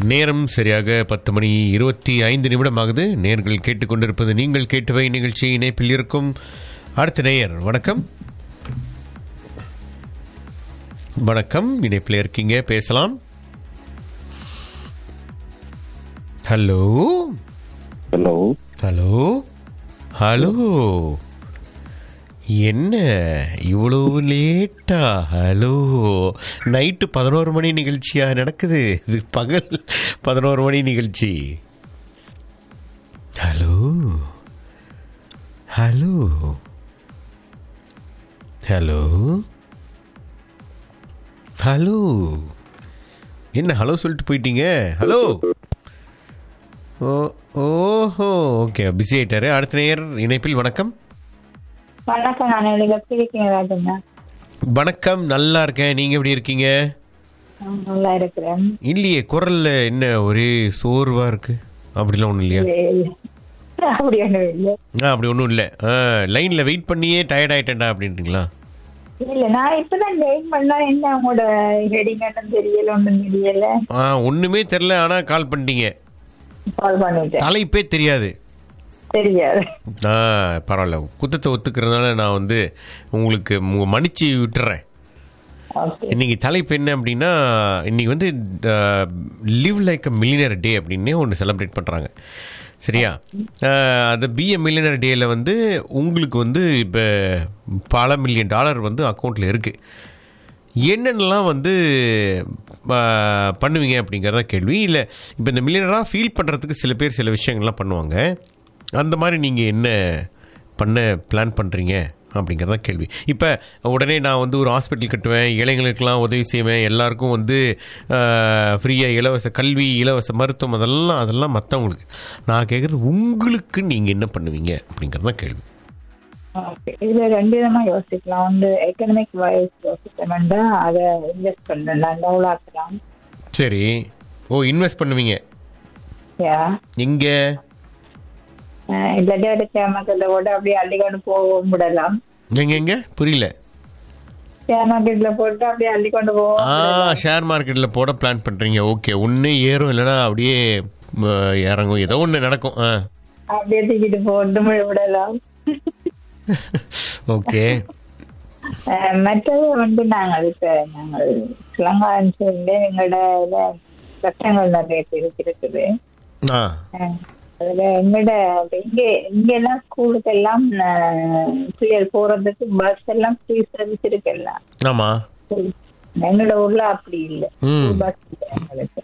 நேரம் சரியாக பத்து மணி இருபத்தி ஐந்து நிமிடம் ஆகுது நேர்கள் கேட்டுக்கொண்டிருப்பது நீங்கள் கேட்டவை நிகழ்ச்சி இணைப்பில் இருக்கும் அடுத்த நேயர் வணக்கம் வணக்கம் இணைப்பில் இருக்கீங்க பேசலாம் ஹலோ ஹலோ ஹலோ ஹலோ என்ன இவ்வளோ லேட்டா ஹலோ நைட்டு பதினோரு மணி நிகழ்ச்சியா நடக்குது இது பகல் பதினோரு மணி நிகழ்ச்சி ஹலோ ஹலோ ஹலோ ஹலோ என்ன ஹலோ சொல்லிட்டு போயிட்டீங்க ஹலோ ஓ ஓஹோ ஓகே பிஸி ஆயிட்டாரு அடுத்த நேயர் இணைப்பில் வணக்கம் வணக்கம் நான் எனக்கு எப்படி இருக்கீங்க ராஜண்ணா வணக்கம் நல்லா இருக்கேன் நீங்க எப்படி இருக்கீங்க நான் நல்லா இருக்கிறேன் இல்லையே குரல்ல என்ன ஒரே சோர்வா இருக்கு அப்படிலாம் ஒன்றும் இல்லையா அப்படி ஒன்றும் இல்லை ஆ அப்படி ஒன்றும் இல்லை ஆ லைனில் வெயிட் பண்ணியே டயர்ட் ஆயிட்டேன்டா அப்படின்றீங்களா இல்ல நான் இப்பதான் வெயிட் பண்ணா என்ன உங்களோட ஹெடிங் என்னன்னு தெரியல ஒன்றும் தெரியல ஆ ஒன்றுமே தெரில ஆனால் கால் பண்ணிட்டீங்க கால் பண்ணிட்டேன் தலைப்பே தெரியாது தெரியாது ஆ பரவாயில்ல குத்தத்தை ஒத்துக்கிறதுனால நான் வந்து உங்களுக்கு மு- மன்னிச்சு விட்டுறேன் ஓகே இன்னைக்கு தலைப்பு என்ன அப்படின்னா இன்னைக்கு வந்து live like a millionaire day அப்படின்னே ஒன்று செலிப்ரேட் பண்ணுறாங்க சரியா அஹ், அந்த பிஏ மில்லியனர் டேயில் வந்து உங்களுக்கு வந்து இப்போ பல மில்லியன் டாலர் வந்து அக்கௌண்ட்டில் இருக்குது என்னென்னலாம் வந்து அஹ், பண்ணுவீங்க அப்படிங்கிறத கேள்வி இல்லை இப்போ இந்த மில்லியனராக ஃபீல் பண்ணுறதுக்கு சில பேர் சில விஷயங்கள்லாம் பண்ணுவாங்க அந்த மாதிரி நீங்கள் என்ன பண்ண பிளான் பண்ணுறீங்க அப்படிங்கிறத கேள்வி இப்போ உடனே நான் வந்து ஒரு ஹாஸ்பிட்டல் கட்டுவேன் இளைஞர்களுக்கெல்லாம் உதவி செய்வேன் எல்லாருக்கும் வந்து ஃப்ரீயாக இலவச கல்வி இலவச மருத்துவம் அதெல்லாம் அதெல்லாம் மற்றவங்களுக்கு நான் கேட்குறது உங்களுக்கு நீங்கள் என்ன பண்ணுவீங்க அப்படிங்கிறது தான் கேள்வி ஓகே இதுல ரெண்டு விதமா யோசிக்கலாம் வந்து எக்கனாமிக் வைஸ் யோசிக்கணும்னா அதை இன்வெஸ்ட் பண்ணலாம் டெவலப் ஆக்கலாம் சரி ஓ இன்வெஸ்ட் பண்ணுவீங்க யா எங்கே இல்லாட்டி எடுக்க மக்கள்கிட்ட போட்டு அப்படியே அள்ளிக்கொண்டு போக விடலாம் எங்க எங்க புரியல ஷேர் மார்க்கெட்ல போட்டு அப்படியே அள்ளிக்கொண்டு போவோம் ஆ ஷேர் மார்க்கெட்டில் போட பிளான் பண்ணுறீங்க ஓகே ஒன்று ஏறும் இல்லைன்னா அப்படியே ம, இறங்கும் ஏதோ ஒன்று நடக்கும் ஆ அப்படியே தூக்கிட்டு போட்டு விடலாம் ஓகே அஹ் மற்றது வந்து நாங்கள் இப்ப நாங்கள் ஸ்ரீலங்கான்னு சொல்லி எங்களோட இதுல கஷ்டங்கள் நிறைய பேருக்கு இருக்குது ஆ அஹ் அதுல எங்களோட இப்ப இங்க இங்க எல்லாம் ஸ்கூலுக்கு எல்லாம் அஹ், பிள்ளைகள் போறதுக்கு பஸ் எல்லாம் ஃப்ரீ சர்வீஸ் இருக்கு எல்லாம் ஆமாம் எங்களோட ஊர்ல அப்படி இல்லை ம் பஸ் இல்லை எங்களுக்கு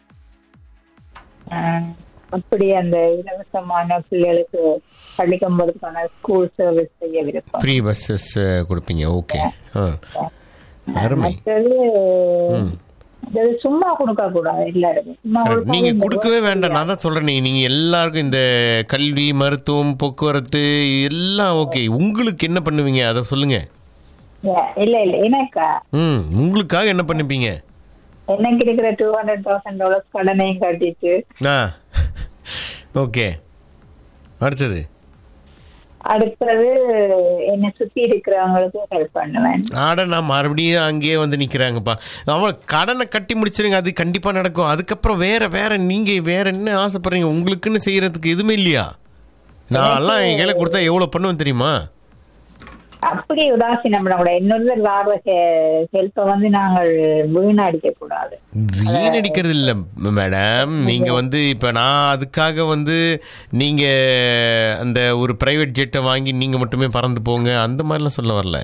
அஹ், அப்படி அந்த இலவசமான பிள்ளைகளுக்கு பள்ளிக்கம் போறதுக்கான ஸ்கூல் சர்வீஸ் செய்ய விருப்பம் ஃப்ரீ பஸ்ஸஸ் கொடுப்பீங்க ஓகே ஆ அருமை மற்றது அது சும்மா கொடுக்க கூடாது எல்லாருக்கும் சும்மா கொடுத்தா நீங்க இந்த கொடுக்கவே வேண்டாம் நான் தான் சொல்றேன் நீங்க எல்லாருக்கும் இந்த கல்வி மருத்துவம் போக்குவரத்து எல்லாம் ஓகே உங்களுக்கு என்ன பண்ணுவீங்க அதை சொல்லுங்க Yeah, இல்ல இல்ல எனக்கா ம் உங்களுக்காக என்ன பண்ணுவீங்க எனக்கு இருக்கிற டூ ஹண்ட்ரட் தௌசண்ட் டாலர்ஸ் கடனையும் கட்டிட்டு ஆ ஓகே அடுத்தது அடுத்தது என்னை சுத்தி இருக்கிறவங்களுக்கு ஹெல்ப் பண்ணுவேன் ஆட நான் மறுபடியும் அங்கேயே வந்து நிக்கிறாங்கப்பா அவன் கடனை கட்டி முடிச்சிருங்க அது கண்டிப்பா நடக்கும் அதுக்கப்புறம் வேற வேற நீங்க வேற என்ன ஆசைப்படுறீங்க உங்களுக்குன்னு செய்யறதுக்கு எதுவுமே இல்லையா நான் எல்லாம் என் கையில கொடுத்தா எவ்வளவு பண்ணுவேன் தெரியுமா அப்படி உதாசீனம் பண்ணக்கூடாது இன்னொருத்தர் வார ஹெல்ப்பை வந்து நாங்கள் வீணடிக்க கூடாது வீணடிக்கிறது இல்லை மேடம் நீங்க வந்து இப்ப நான் அதுக்காக வந்து நீங்க அந்த ஒரு பிரைவேட் ஜெட்டை வாங்கி நீங்க மட்டுமே பறந்து போங்க அந்த மாதிரிலாம் சொல்ல வரல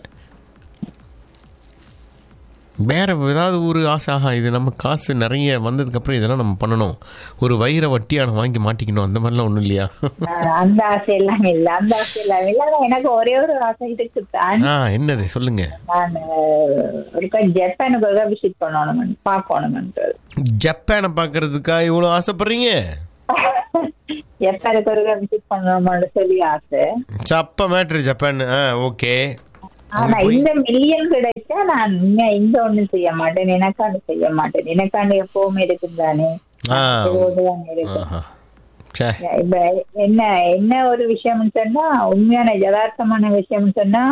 வேற ஏதாவது ஒரு ஆசை ஆஹா இது நம்ம காசு நிறைய வந்ததுக்கு அப்புறம் இதெல்லாம் நம்ம பண்ணணும் ஒரு வைர வட்டியான வாங்கி மாட்டிக்கணும் அந்த மாதிரிலாம் ஒண்ணும் இல்லையா ஆஹ் அந்த ஆசை எல்லாம் இல்ல அந்த ஆசை எல்லாம் இல்ல ஆனா எனக்கு ஒரே ஒரு ஆசை இருக்குத்தான் ஆ என்னது சொல்லுங்க நான் ஒருக்கா ஜப்பானுக்கு ஒருக்கா விசிட் பண்ணணும் பார்க்கணும்ன்றது ஜப்பானை பார்க்கறதுக்கா இவ்வளவு ஆசைப்படுறீங்க ஜப்பானுக்கு ஒருக்கா விசிட் பண்ணணும்னு சொல்லி ஆசை சப்ப மேட்ரு ஜப்பான் ஆ ஓகே ஆனா இந்த மில்லியன் கிடைச்சா நான் இங்க இங்க ஒண்ணும் செய்ய மாட்டேன் எனக்காண்டு செய்ய மாட்டேன் எனக்காண்டு எப்பவுமே இருக்கும் தானே ஆ இதுதான் இருக்கு ஆஹா சே இப்ப என்ன என்ன ஒரு விஷயம்னு சொன்னா உண்மையான யதார்த்தமான விஷயம்னு சொன்னா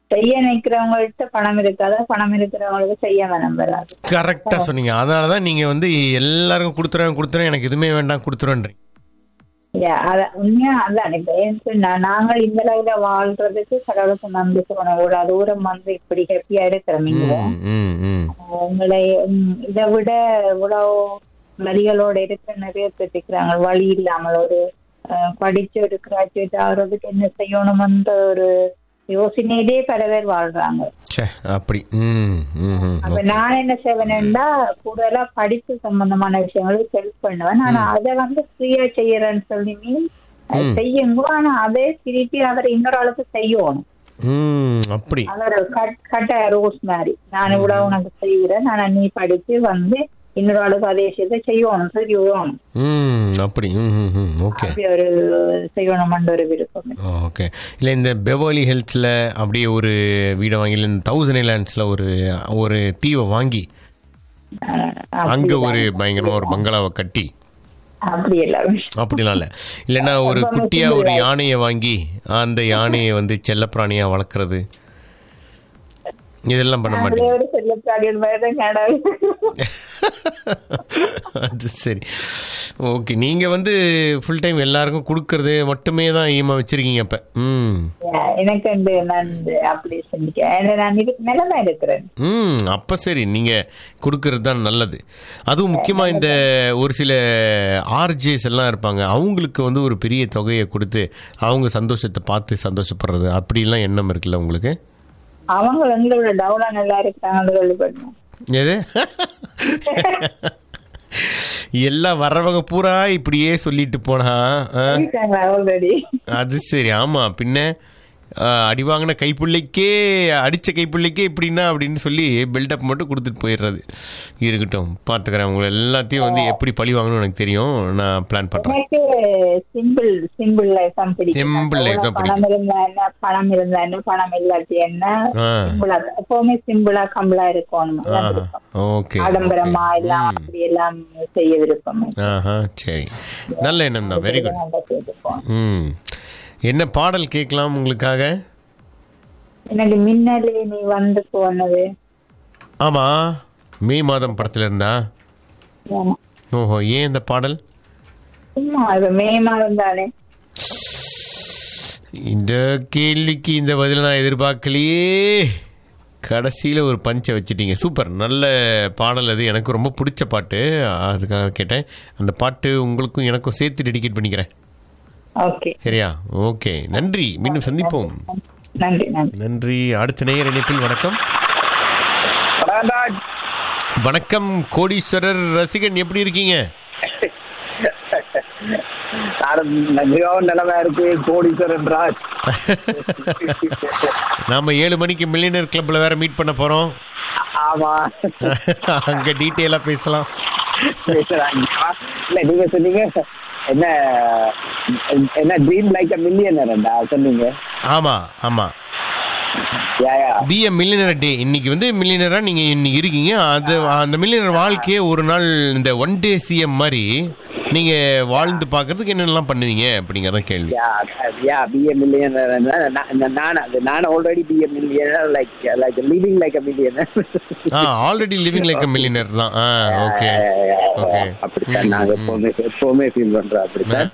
செய்ய நினைக்கிறவங்கள்ட்ட பணம் இருக்காத பணம் இருக்கிறவங்களுக்கு செய்ய மனம் வராது கரெக்டாக சொன்னீங்க அதனால தான் நீங்கள் வந்து எல்லாருக்கும் கொடுத்துறேன் கொடுத்துறேன் எனக்கு எதுவுமே வேண்டாம் கொடுத்துறேன்றீங்க Yeah, அத உண்மையா அதான் இப்ப ஏன்னு சொன்னா நாங்கள் இந்த அளவுல வாழ்றதுக்கு கடவுளுக்கு நன்றி சொல்லணும் இவ்வளவு தூரம் வந்து இப்படி ஹாப்பியா இருக்கிறோம் இங்க ம் ம் ம் உங்களை ம், இதை விட இவ்வளவு வழிகளோட இருக்க நிறைய பேர் இருக்கிறாங்க வழி இல்லாமல் ஒரு அஹ், படிச்சு ஒரு கிராஜுவேட் ஆகுறதுக்கு என்ன செய்யணும்ன்ற ஒரு யோசனையிலே பல பேர் வாழ்றாங்க சே அப்படி ம் ம் ம் அப்ப நான் என்ன செய்வேன்னா கூடுதலா படிப்பு சம்பந்தமான விஷயங்களுக்கு ஹெல்ப் பண்ணுவேன் ஆனா அதை வந்து ஃப்ரீயா செய்யறேன்னு சொல்லி மீன் செய்யுங்க ஆனா அதே திருப்பி அவர் இன்னொரு அளவுக்கு செய்யணும் ம் அப்படி அவர் கட் கட்ட ரோஸ் மாதிரி நான் இவ்வளவு உனக்கு செய்கிறேன் ஆனா நீ படிச்சு வந்து இன்னொரு அளவுக்கு அதே விஷயத்தை செய்யணும் செய்யணும் ம் அப்படி ம் ம் ம் ஓகே அப்படி ஒரு செய்யணும்ன்ற ஒரு விருப்பம் ஓகே இல்லை இந்த பெவர்லி ஹில்ஸில் அப்படியே ஒரு வீடை வாங்கி இல்லை இந்த தௌசண்ட் ஐலாண்ட்ஸில் ஒரு ஒரு தீவை வாங்கி அஹ் அங்கே ஒரு பயங்கரமாக ஒரு பங்களாவை கட்டி அப்படி எல்லாம் அப்படிலாம் இல்லை இல்லைன்னா ஒரு குட்டியாக ஒரு யானையை வாங்கி அந்த யானையை வந்து செல்லப்பிராணியாக வளர்க்குறது இதெல்லாம் பண்ண மாட்டேங்க அதே ஒரு செல்லப்பிராணிகள் மாதிரி தான் கடவுள் அது சரி ஓகே நீங்கள் வந்து ஃபுல் டைம் எல்லாருக்கும் கொடுக்கறது மட்டுமே தான் ஈமா வச்சுருக்கீங்க அப்போ ம் Yeah, எனக்கு வந்து நான் இந்த அப்படி செஞ்சுக்கேன் ஏன்னா நான் இதுக்கு நிலைமை இருக்கிறேன் ம் அப்போ சரி நீங்கள் கொடுக்கறது தான் நல்லது அதுவும் முக்கியமாக இந்த ஒரு சில ஆர்ஜேஸ் எல்லாம் இருப்பாங்க அவங்களுக்கு வந்து ஒரு பெரிய தொகையை கொடுத்து அவங்க சந்தோஷத்தை பார்த்து சந்தோஷப்படுறது அப்படிலாம் எண்ணம் இருக்குல்ல உங்களுக்கு அவங்க எங்களோட டவுனா நல்லா இருக்கிறாங்க கேள்விப்பட்டேன் எது எல்லாம் வர்றவங்க பூரா இப்படியே சொல்லிட்டு போனா ஆ, ஆல்ரெடி அது சரி ஆமா பின்ன ஆ, அடி வாங்கின கைப்பிள்ளைக்கே அடிச்ச கைப்பிள்ளைக்கே இப்படின்னா அப்படின்னு சொல்லி பில்டப் மட்டும் கொடுத்துட்டு போயிடுறது இருக்கட்டும் பார்த்துக்கிறேன் உங்களை எல்லாத்தையும் வந்து எப்படி பழி வாங்கணும்னு எனக்கு தெரியும் நான் பிளான் பண்றேன் எனக்கு சிம்பிள் சிம்பிள் லைஃப் தான் பிடிக்கும் Simple life தான் பணம் இருந்தா என்ன பணம் இருந்தா என்ன பணம் இல்லாட்டி என்ன ஆ சிம்பிளா எப்பவுமே சிம்பிளா கம்பளா இருக்கணும் அதான் விருப்பம். ஓகே ஆடம்பரமா எல்லாம் அப்படி எல்லாம் செய்ய விருப்பம் ஆஹா சரி நல்ல எண்ணம் தான் வெரி குட் நல்லா கேட்டுப்போம் ம் என்ன பாடல் கேட்கலாம் உங்களுக்காக எனக்கு மின்னலே நீ வந்து போனது ஆமா மே மாதம் படத்துல இருந்தா ஆமா. ஓஹோ ஏன் இந்த பாடல் சும்மா இது மே மாதம் தானே இந்த கேள்விக்கு இந்த பதில நான் எதிர்பார்க்கலையே கடைசியில் ஒரு பஞ்சை வச்சிட்டீங்க சூப்பர் நல்ல பாடல் அது எனக்கு ரொம்ப பிடிச்ச பாட்டு அதுக்காக கேட்டேன் அந்த பாட்டு உங்களுக்கும் எனக்கும் சேர்த்து டெடிகேட் பண்ணிக்கிறேன் ஓகே சரியா ஓகே நன்றி மீண்டும் சந்திப்போம் நன்றி நன்றி நன்றி அடுத்த நேயர் இணைப்பில் வணக்கம் வணக்கம் கோடீஸ்வரர் ரசிகன் எப்படி இருக்கீங்க மிகவும் நிலைமை இருக்கு கோடீஸ்வரன் ராஜ் நாம ஏழு மணிக்கு மில்லியனர் கிளப்ல வேற மீட் பண்ண போறோம் ஆமா அங்க டீட்டெயிலா பேசலாம் பேசுறாங்க இல்ல நீங்க சொன்னீங்க என்ன என்ன ட்ரீம் லைக் அ மில்லியனர்டா சொன்னீங்க ஆமா ஆமா யா யா பி எ மில்லியனர் டே இன்னைக்கு வந்து மில்லியனரா நீங்க இன்னைக்கு இருக்கீங்க அது அந்த மில்லியனர் வாழ்க்கையே ஒரு நாள் இந்த ஒன் டே சிஎம் மாதிரி நீங்க வாழ்ந்து பார்க்கறதுக்கு என்னென்னலாம் பண்ணுவீங்க அப்படிங்கறத கேள்வி யா யா பி எ மில்லியனர் நான் நான் already be a millionaire like like living like a millionaire ah already living like a millionaire தான் ஆ ஓகே ஓகே அப்படித்தான் நாங்க எப்பவுமே எப்பவுமே ஃபீல் பண்றோம் அப்படித்தான்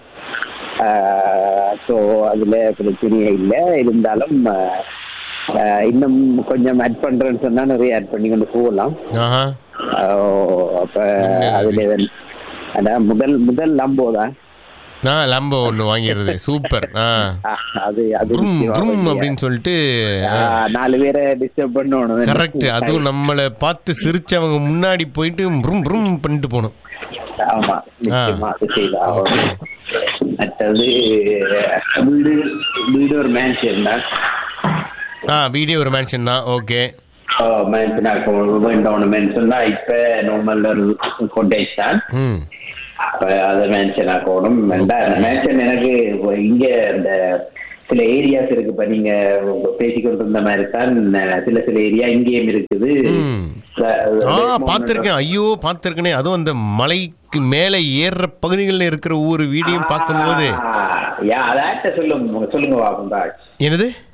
ஸோ அதுல பிரச்சனையே இல்லை இருந்தாலும் ஆஹ், இன்னும் கொஞ்சம் ஆட் பண்றேன்னு சொன்னா நிறைய ஆட் பண்ணி கொண்டு போகலாம் ஆஹா ஆஹ், அப்ப அதுல அதான் முதல் முதல் லம்போ தான் ஆ லம்போ ஒன்று வாங்கிடுறது சூப்பர் ஆ ஆஹ், அது அது ப்ரும் நிச்சயமா ப்ரும் வந்து, அப்படின்னு சொல்லிட்டு ஆஹ், நாலு பேரை டிஸ்டர்ப் பண்ணணும் கரெக்ட் அதுவும் நம்மளை பார்த்து சிரிச்சவங்க முன்னாடி போயிட்டு ப்ரும் ப்ரும் பண்ணிட்டு போகணும் ஆமா நிச்சயமா அது செய்யலாம் ஆகணும். மற்றது வீடு வீடு ஒரு மேன்ஷன் தான் ஆ வீடியோ ஒரு மேன்ஷன் தான் ஓகே மேன்ஷன் வேண்டாம் மேன்ஷன் தான் இப்ப நார்மல் ஒரு கொட்டேஜ் தான் ம் அப்ப அதை மேன்ஷன் ஆக்கணும் வேண்டாம் மேன்ஷன் எனக்கு இப்போ இங்க இந்த சில ஏரியாஸ் இருக்கு இப்ப நீங்க பேசிக்கொண்டு இருந்த மாதிரி தான் சில சில ஏரியா இங்கேயும் இருக்குது ம். ஆ பார்த்துருக்கேன் ஐயோ பார்த்துருக்கனே அதுவும் அந்த மலைக்கு மேலே ஏறுற பகுதிகளில் இருக்கிற ஒவ்வொரு வீடியோ பார்க்கும்போது யா அதாட்ட சொல்லுங்க சொல்லுங்க பாப்பா என்னது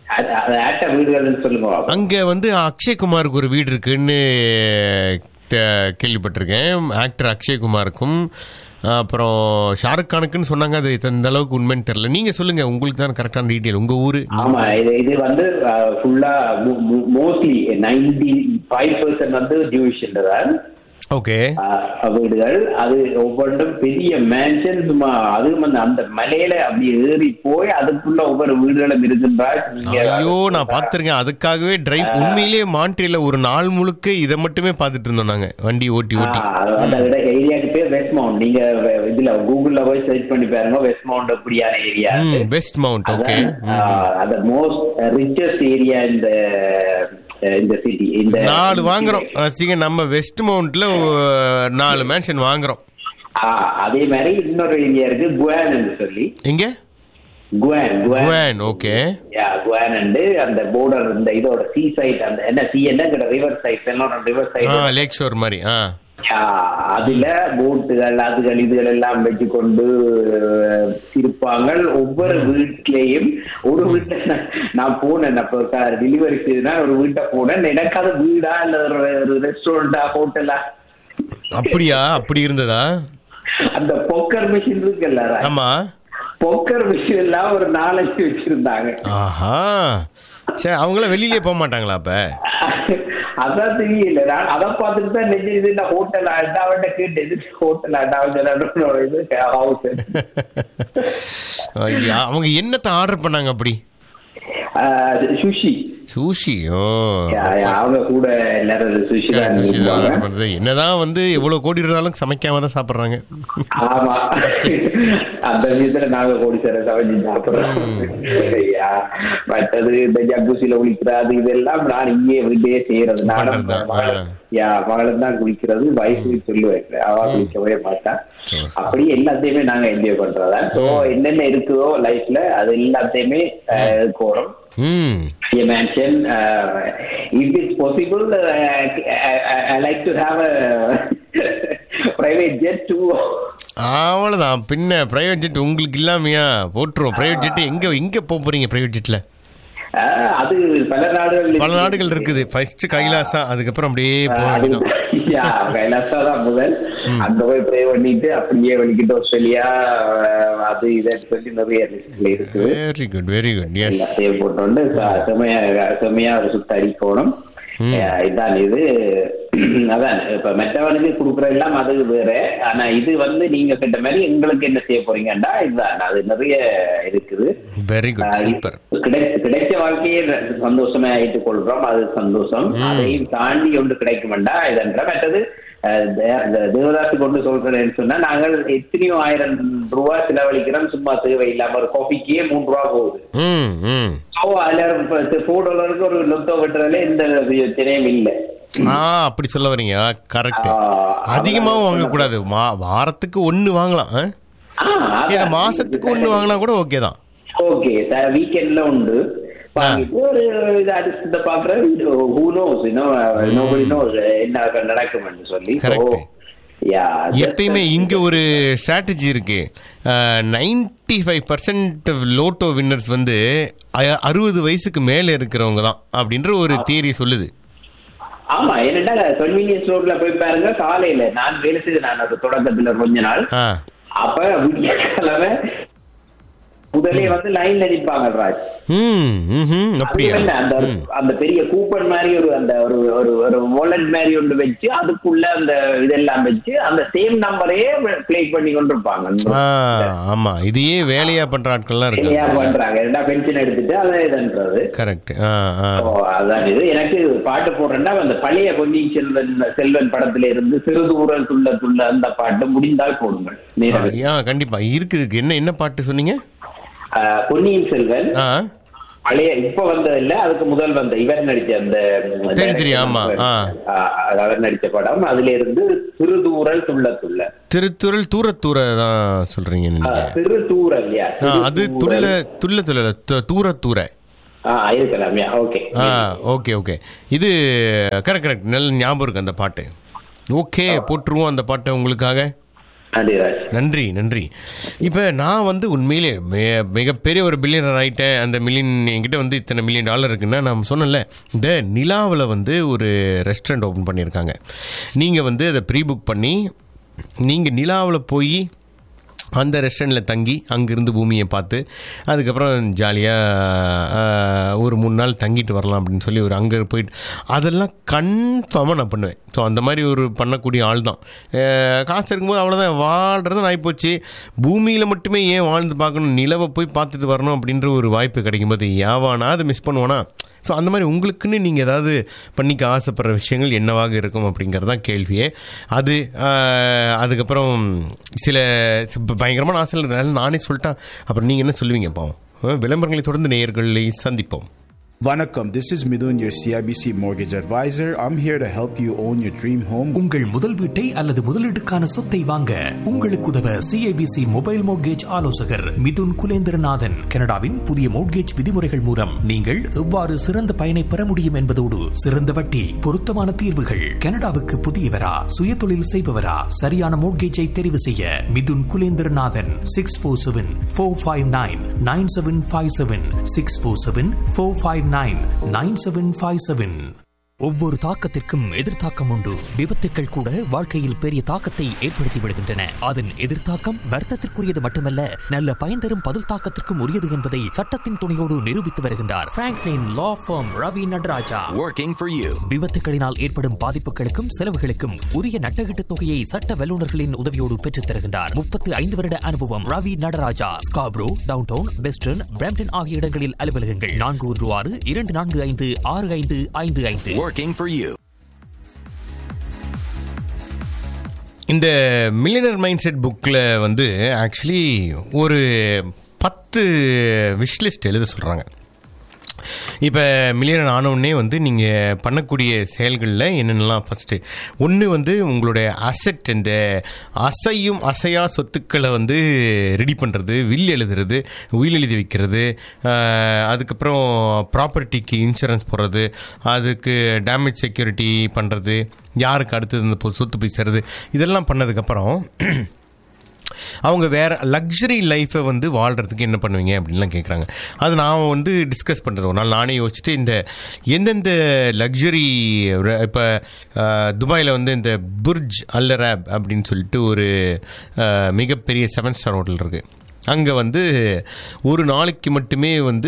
அது அது ஆட்ட வீடுகள்னு சொல்லுங்க பாப்போம். அங்க வந்து அக்ஷய்குமாருக்கு ஒரு வீடு இருக்குன்னு த- கேள்விப்பட்டிருக்கேன் ஆக்டர் அக்ஷய்குமாருக்கும் அப்புறம் ஷாருக் கானுக்குன்னு சொன்னாங்க அது இந்த அளவுக்கு உண்மைன்னு தெரியல நீங்க சொல்லுங்க உங்களுக்கு தான் கரெக்டான டீட்டெயில் உங்க ஊரு ஆமா இது இது வந்து ஃபுல்லா மோஸ்ட்லி நைன்டி ஃபைவ் பர்சன்ட் வந்து ஜூவிஷன் தான் ஓகே ஆஹ் வீடுகள் அது ஒவ்வொன்றும் பெரிய மேன்ஷன் சும்மா அதுவும் அந்த அந்த மலையில அப்படி ஏறி போய் அதுக்குள்ள ஒவ்வொரு வீடுகளும் இருக்கின்றால் நீங்க ஐயோ நான் பார்த்திருக்கேன் அதுக்காகவே டிரைவ் உண்மையிலேயே மாண்டில ஒரு நாள் முழுக்க இதை மட்டுமே பார்த்துட்டு இருந்தோம் நாங்க வண்டி ஓட்டி ஓட்டி ஆஹ் அது- அந்த இட ஏரியாக்கு பேர் வெஸ்ட் மவுண்ட் நீங்க வெ- இதுல கூகுள்ல போய் சர்ச் பண்ணி பாருங்க வெஸ்ட் மவுண்ட் அப்படியான ஏரியா ம் வெஸ்ட் மவுண்ட் ஓகே அந்த மோஸ்ட் ரிச்சஸ்ட் ஏரியா இந்த இந்த சிட்டி இந்த நாலு வாங்குறோம் ரசிக நம்ம வெஸ்ட் மவுண்ட்ல ஒ- நாலு மேன்ஷன் வாங்குறோம் ஆஹ் அதே மாதிரி இன்னொரு ஏரியா இருக்கு குவான் சொல்லி எங்க குவான் குவான் குவான் ஓகே யா குவான் அந்த border இந்த இதோட சீ சைட் அந்த என்ன சீ என்ன ரிவர் சைட் எல்லாம் river ah side lake shore மாதிரி ஆ அதுல போட்டுகள் அதுகள் இதுகள் எல்லாம் வச்சு கொண்டு அஹ், இருப்பாங்க ஒவ்வொரு வீட்லயும் ஒரு வீட்டை நான் நான் போனேன் அப்ப டெலிவரி செய்தா ஒரு வீட்டை போனேன் எனக்கு அது வீடா இல்ல ஒரு ரெஸ்டாரண்டா ஹோட்டலா அப்படியா அப்படி இருந்ததா அந்த பொக்கர் மிஷின் இருக்குல்ல ஆமா பொக்கர் மிஷின் எல்லாம் ஒரு நாலஞ்சு வச்சிருந்தாங்க ஆஹா சே அவங்கள வெளியிலே போக மாட்டாங்களா அப்ப அதான் தெரியல நான் அதை பார்த்துட்டு தான் நெஞ்சு இது இந்த ஹோட்டல் ஆட்டா அவன்கிட்ட கேட்டு எது ஹோட்டல் ஆட்டா அவன் இது ஹவுஸ் ஐயா, அவங்க என்னத்தை ஆர்டர் பண்ணாங்க அப்படி சுஷி சூஷி ஓ அவங்க கூட எல்லாரும் சுஷி தான் sushi தான் விரும்புவாங்க. order பண்றது. என்னதான் வந்து எவ்வளவு கோடி இருந்தாலும் சமைக்காம தான் சாப்பிடுறாங்க ஆமா அந்த விஷயத்துல நாங்க கோடி சேர சமைச்சு சாப்பிடுறோம் ஐயா, மற்றது இந்த ஜம்பூசில குளிக்கிறது அது இதெல்லாம் நான் இங்கே வீட்டையே செய்யறது நானும் பண்றதுதான். மகளும் யா மகளும் தான் குளிக்கிறது வயசுக்கு சொல்லுவேன் அவ குளிக்கவே மாட்டான் சரி, சரி. அப்படி எல்லாத்தையுமே நாங்க என்ஜாய் பண்றதா சோ என்னென்ன இருக்குதோ லைஃப்ல அது எல்லாத்தையுமே அஹ், இருக்கணும் ம் a mansion. Uh, if it's possible, uh, I, I, I like to have a private jet too. அவ்வளவுதான் பின்ன பிரைவேட் ஜெட் உங்களுக்கு இல்லாமையா போட்டுருவோம் பிரைவேட் ஜெட் எங்க எங்க போக போறீங்க பிரைவேட் ஜெட்ல Uh, அது பல நாடுகள் பல நாடுகள் இருக்குது ஃபர்ஸ்ட் கைலாசா அதுக்கப்புறம் அப்படியே போக அது வேண்டியதான் yeah, கைலாசா தான் முதல் அங்க போய் ப்ரே பண்ணிட்டு அப்படியே வெளிக்கிட்டு ஆஸ்திரேலியா அஹ், அது இதுன்னு சொல்லி நிறைய லிஸ்ட்ல இருக்குது very good very good yes எல்லாத்தையும் போட்டோண்டு ச- செமையா செமையா ஒரு சுத்த அடிக்கணும் அஹ் இதான் இது அதான் இப்ப மற்றவனுக்கு கொடுக்குற எல்லாம் அது வேற ஆனா இது வந்து நீங்க கேட்ட மாதிரி எங்களுக்கு என்ன செய்ய போறீங்கன்னா இதுதான் அது நிறைய இருக்குது வெரி குட் அஹ் சூப்பர் கிடை- கிடைச்ச வாழ்க்கையை சந்தோஷமா ஏற்றுக் கொள்றோம் அது சந்தோஷம் அதையும் தாண்டி ஒன்று கிடைக்குமெண்டா இதென்ற மற்றது அஹ், தே- இந்த தேவதாசி கொண்டு சொல்றேன்னு சொன்னா நாங்கள் எத்தனையோ ஆயிரம் ரூபாய் செலவழிக்கிறோம் சும்மா தேவை இல்லாம ஒரு காஃபிக்கே மூணு ரூபா போகுது ம் ம் ஸோ அதுல ஃபோர் டாலருக்கு ஒரு லொத்தோ வெட்டுறதுல எந்த பிரச்சனையும் இல்லை ஆ அப்படி சொல்ல வரீங்க கரெக்ட் ஆஹ், அதிகமாவும் வாங்கக்கூடாது மா வாரத்துக்கு ஒன்னு வாங்கலாம் ஆ? ஆ, அதான். ஏன்னா மாசத்துக்கு ஒன்னு வாங்கினா கூட ஓகே தான் ஓகே வீக்கெண்ட்ல உண்டு வாங்கிட்டு ஒரு இது அடுத்த பாக்குறேன் ஹூ நோஸ் நோபடி நோஸ் என்ன நடக்கும்னு சொல்லி Correct. யா எப்பயுமே இங்க ஒரு ஸ்ட்ராட்டஜி இருக்கு ninety five percent lotto winners வந்து அ- அறுபது வயசுக்கு மேல இருக்கிறவங்க தான் அப்படின்ற ஒரு தியரி சொல்லுது ஆமா என்னடா கன்வீனியன்ஸ் ரோட்ல போய் பாருங்க காலையில நான் வேலை செய்து நான் அது தொடக்கத்துல கொஞ்ச நாள் ஆ அப்ப விடியற்காலமே முதலே வந்து லைன்ல நிப்பாங்க ராஜ் ம் ம் அப்படியா அது என்ன, அந்த ம். அந்த பெரிய கூப்பன் மாதிரி ஒரு அந்த ஒரு ஒரு ஒரு வாலெட் மாதிரி ஒன்று வச்சு அதுக்குள்ள அந்த இதெல்லாம் வச்சு அந்த சேம் நம்பரையே பிளே பண்ணி கொண்டிருப்பாங்க ஆ ஆமா இதையே வேலையா பண்ற ஆட்கள்லாம் ஏன் இருக்காங்க பண்றாங்க ரெண்டா பென்ஷன் எடுத்துட்டு அதை இதுன்றது கரெக்ட் ஆ ஆ ஓ, அதான் இது எனக்கு பாட்டு போடுறேன்னா அந்த பழைய பொன்னியின் செல்வன் செல்வன் படத்துல இருந்து சிறுதூரல் துள்ள துள்ள அந்த பாட்டு முடிந்தால் போடுங்கள் ஆ, நேரம் ஆ, கண்டிப்பா இருக்குது என்ன என்ன பாட்டு சொன்னீங்க ஆஹ், பொன்னியின் செல்வன் ஆ பழைய இப்ப வந்தது இல்ல அதுக்கு முதல் வந்த இவர் நடிச்ச அந்த தெரியும், தெரியும், ஆமா, ஆ. ஆஹ், அவர் நடிச்ச படம் அதுல இருந்து சிறுதூரல் துள்ள துள்ள திருத்துறல் தூர தூர தான் சொல்றீங்க நீங்க ஆஹ், சிறுதூரல் யா ஆ, அது துள்ள துள்ள துள்ள து- தூர தூர ஆஹ் இருக்கலாம் yeah okay ah okay okay இது கரெக்ட் கரெக்ட் நல்ல ஞாபகம் இருக்கு அந்த பாட்டு ஓகே போட்டுருவோம் அந்த பாட்டை உங்களுக்காக நன்றி ராஜ் நன்றி நன்றி இப்போ நான் வந்து உண்மையிலே மிக- மிகப்பெரிய ஒரு பில்லியனர் ஆகிட்டேன் அந்த மில்லியன் என்கிட்ட வந்து இத்தனை மில்லியன் டாலர் இருக்குன்னா நான் சொன்னேன்ல இந்த நிலாவில் வந்து ஒரு ரெஸ்டாரண்ட் ஓப்பன் பண்ணியிருக்காங்க நீங்கள் வந்து அதை ப்ரீ புக் பண்ணி நீங்கள் நிலாவில் போய் அந்த ரெஸ்டாரண்ட்டில் தங்கி அங்கேருந்து பூமியை பார்த்து அதுக்கப்புறம் ஜாலியாக ஒரு மூணு நாள் தங்கிட்டு வரலாம் அப்படின்னு சொல்லி ஒரு அங்கே போயிட்டு அதெல்லாம் கன்ஃபார்மாக நான் பண்ணுவேன் ஸோ அந்த மாதிரி ஒரு பண்ணக்கூடிய ஆள் தான் அஹ், காசு இருக்கும்போது அவ்வளோதான் வாழ்கிறது ஆகிப்போச்சு பூமியில் மட்டுமே ஏன் வாழ்ந்து பார்க்கணும் நிலவை போய் பார்த்துட்டு வரணும் அப்படின்ற ஒரு வாய்ப்பு கிடைக்கும்போது யாவானா அதை மிஸ் பண்ணுவானா ஸோ அந்த மாதிரி உங்களுக்குன்னு நீங்கள் ஏதாவது பண்ணிக்க ஆசைப்படுற விஷயங்கள் என்னவாக இருக்கும் அப்படிங்கிறது தான் கேள்வியே அது ஆஹ், அதுக்கப்புறம் சில இப்ப பயங்கரமான ஆசைகள் நானே சொல்லிட்டேன் அப்புறம் நீங்கள் என்ன சொல்லுவீங்க பாவம் விளம்பரங்களை தொடர்ந்து நேயர்களை சந்திப்போம் Vanakkam, this is Midun, your CIBC mortgage advisor. I'm here to help you own your dream home. உங்கள் முதல் வீட்டை அல்லது முதலீட்டுக்கான சொத்தை வாங்க உங்களுக்கு உதவ சிஐபிசி மொபைல் மோட்கேஜ் ஆலோசகர் மிதுன் குலேந்திரநாதன் கனடாவின் புதிய மோட்கேஜ் விதிமுறைகள் மூலம் நீங்கள் எவ்வாறு சிறந்த பயனை பெற முடியும் என்பதோடு சிறந்த வட்டி பொருத்தமான தீர்வுகள் கனடாவுக்கு புதியவரா சுயதொழில் செய்பவரா சரியான மோட்கேஜை தெரிவு செய்ய Mithun Kulendranathan six four seven four five nine nine seven five seven six four seven four five nine nine seven five seven ஒவ்வொரு தாக்கத்திற்கும் எதிர்த்தாக்கம் உண்டு விபத்துக்கள் கூட வாழ்க்கையில் பெரிய தாக்கத்தை ஏற்படுத்தி விடுகின்றன அதன் எதிர்த்தாக்கம் வர்த்தத்திற்குரியது மட்டுமல்ல நல்ல பயன் தரும் பதில் தாக்கத்திற்கும் உரியது என்பதை சட்டத்தின் துணையோடு நிரூபித்து வருகின்றார் Franklin law firm Ravi Nataraja working for you. விபத்துகளினால் ஏற்படும் பாதிப்புகளுக்கும் செலவுகளுக்கும் உரிய நட்டகீட்டு தொகையை சட்ட வல்லுநர்களின் உதவியோடு பெற்றுத் தருகின்றார் முப்பத்தி ஐந்து வருட அனுபவம் Ravi Nataraja Scarborough downtown western Brampton ஆகிய இடங்களில் அலுவலகங்கள் நான்கு ஒன்று ஆறு இரண்டு நான்கு ஐந்து ஆறு ஐந்து ஐந்து ஐந்து Working for you. இந்த மில்லியனர் மைண்ட் செட் புக்கில் வந்து ஆக்சுவலி ஒரு பத்து விஷ்லிஸ்ட் எழுத சொல்கிறாங்க இப்போ மில்லியனர் ஆனவுடனே வந்து நீங்கள் பண்ணக்கூடிய செயல்களில் என்னென்னலாம் ஃபஸ்ட்டு ஒன்று வந்து உங்களுடைய அசெட் இந்த அசையும் அசையா சொத்துக்களை வந்து ரெடி பண்ணுறது வில் எழுதுறது உயில் எழுதி வைக்கிறது ஆஹ், அதுக்கப்புறம் ப்ராப்பர்ட்டிக்கு இன்சூரன்ஸ் போடுறது அதுக்கு டேமேஜ் செக்யூரிட்டி பண்ணுறது யாருக்கு அடுத்தது இந்த பொ- சொத்து போய் சேருது இதெல்லாம் பண்ணதுக்கப்புறம் அவங்க வேற லக்ஸரி லைஃப்பை வந்து வாழ்கிறதுக்கு என்ன பண்ணுவீங்க அப்படின்லாம் கேட்குறாங்க அது நான் வந்து டிஸ்கஸ் பண்ணுறது ஒரு நாள் நானே யோசிச்சுட்டு இந்த எந்தெந்த லக்ஸரி இப்போ துபாயில் வந்து இந்த புர்ஜ் அல்லராப் அப்படின்னு சொல்லிட்டு ஒரு அஹ், மிகப்பெரிய செவன் ஸ்டார் ஹோட்டல் இருக்குது அங்கே வந்து ஒரு நாளைக்கு மட்டுமே வந்து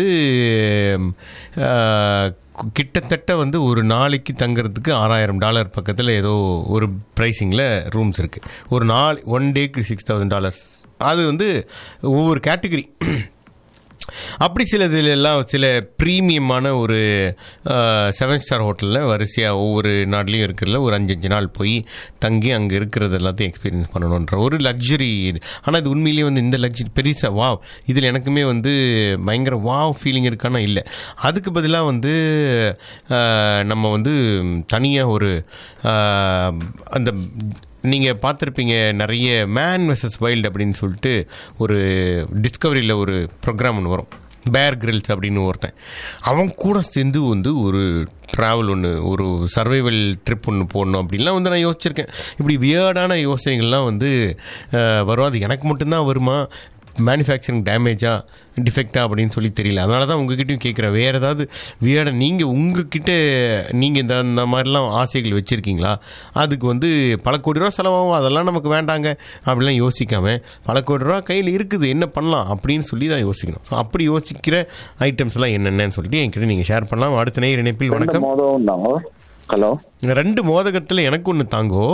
அஹ், கு- கிட்டத்தட்ட வந்து ஒரு நாளைக்கு தங்குறதுக்கு ஆறாயிரம் டாலர் பக்கத்தில் ஏதோ ஒரு ப்ரைஸிங்கில் ரூம்ஸ் இருக்குது ஒரு நாள் ஒன் டேக்கு சிக்ஸ் தௌசண்ட் டாலர்ஸ் அது வந்து ஒவ்வொரு கேட்டகரி அப்படி சில இதுல எல்லாம் சில ப்ரீமியமான ஒரு செவன் ஸ்டார் ஹோட்டலில் வரிசையாக ஒவ்வொரு நாட்லேயும் இருக்கிறதுல ஒரு அஞ்சு அஞ்சு நாள் போய் தங்கி அங்கே இருக்கிறது எல்லாத்தையும் எக்ஸ்பீரியன்ஸ் பண்ணணுன்ற ஒரு லக்ஸரி ஆனால் இது உண்மையிலேயே வந்து இந்த லக்ஸரி பெருசாக வாவ் இதில் எனக்குமே வந்து பயங்கர வாவ் ஃபீலிங் இருக்கானா இல்லை அதுக்கு பதிலாக வந்து அஹ், நம்ம வந்து தனியாக ஒரு அஹ், அந்த நீங்கள் பார்த்துருப்பீங்க நிறைய மேன் வெர்சஸ் வைல்டு அப்படின்னு சொல்லிட்டு ஒரு டிஸ்கவரியில் ஒரு ப்ரோக்ராம் ஒன்று வரும் பேர் கிரில்ஸ் அப்படின்னு ஒருத்தன் அவன் கூட சேர்ந்து வந்து ஒரு ட்ராவல் ஒன்று ஒரு சர்வைவல் ட்ரிப் ஒன்று போடணும் அப்படின்லாம் வந்து நான் யோசிச்சிருக்கேன் இப்படி வியர்டான யோசனைகள்லாம் வந்து அஹ், வரும் அது எனக்கு மட்டும்தான் வருமா மேனுஃபேக்சரிங் டேமேஜா டிஃபெக்டா அப்படின்னு சொல்லி தெரியல அதனால தான் உங்ககிட்டயும் கேட்குறேன் வேறு ஏதாவது வியர்ட நீங்கள் உங்ககிட்ட நீங்கள் இந்த இந்த மாதிரிலாம் ஆசைகள் வச்சுருக்கீங்களா அதுக்கு வந்து பல கோடி ரூபா செலவாகும் அதெல்லாம் நமக்கு வேண்டாங்க அப்படிலாம் யோசிக்காம பல கோடி ரூபா கையில் இருக்குது என்ன பண்ணலாம் அப்படின்னு சொல்லி தான் யோசிக்கணும் ஸோ அப்படி யோசிக்கிற ஐட்டம்ஸ் எல்லாம் என்னென்னு சொல்லிட்டு என்கிட்ட நீங்கள் ஷேர் பண்ணலாம் அடுத்த நேர் இணைப்பில் ரெண்டு வணக்கம் மோதம் தாங்க ஹலோ ரெண்டு மோதகத்தில் எனக்கு ஒன்று தாங்கோ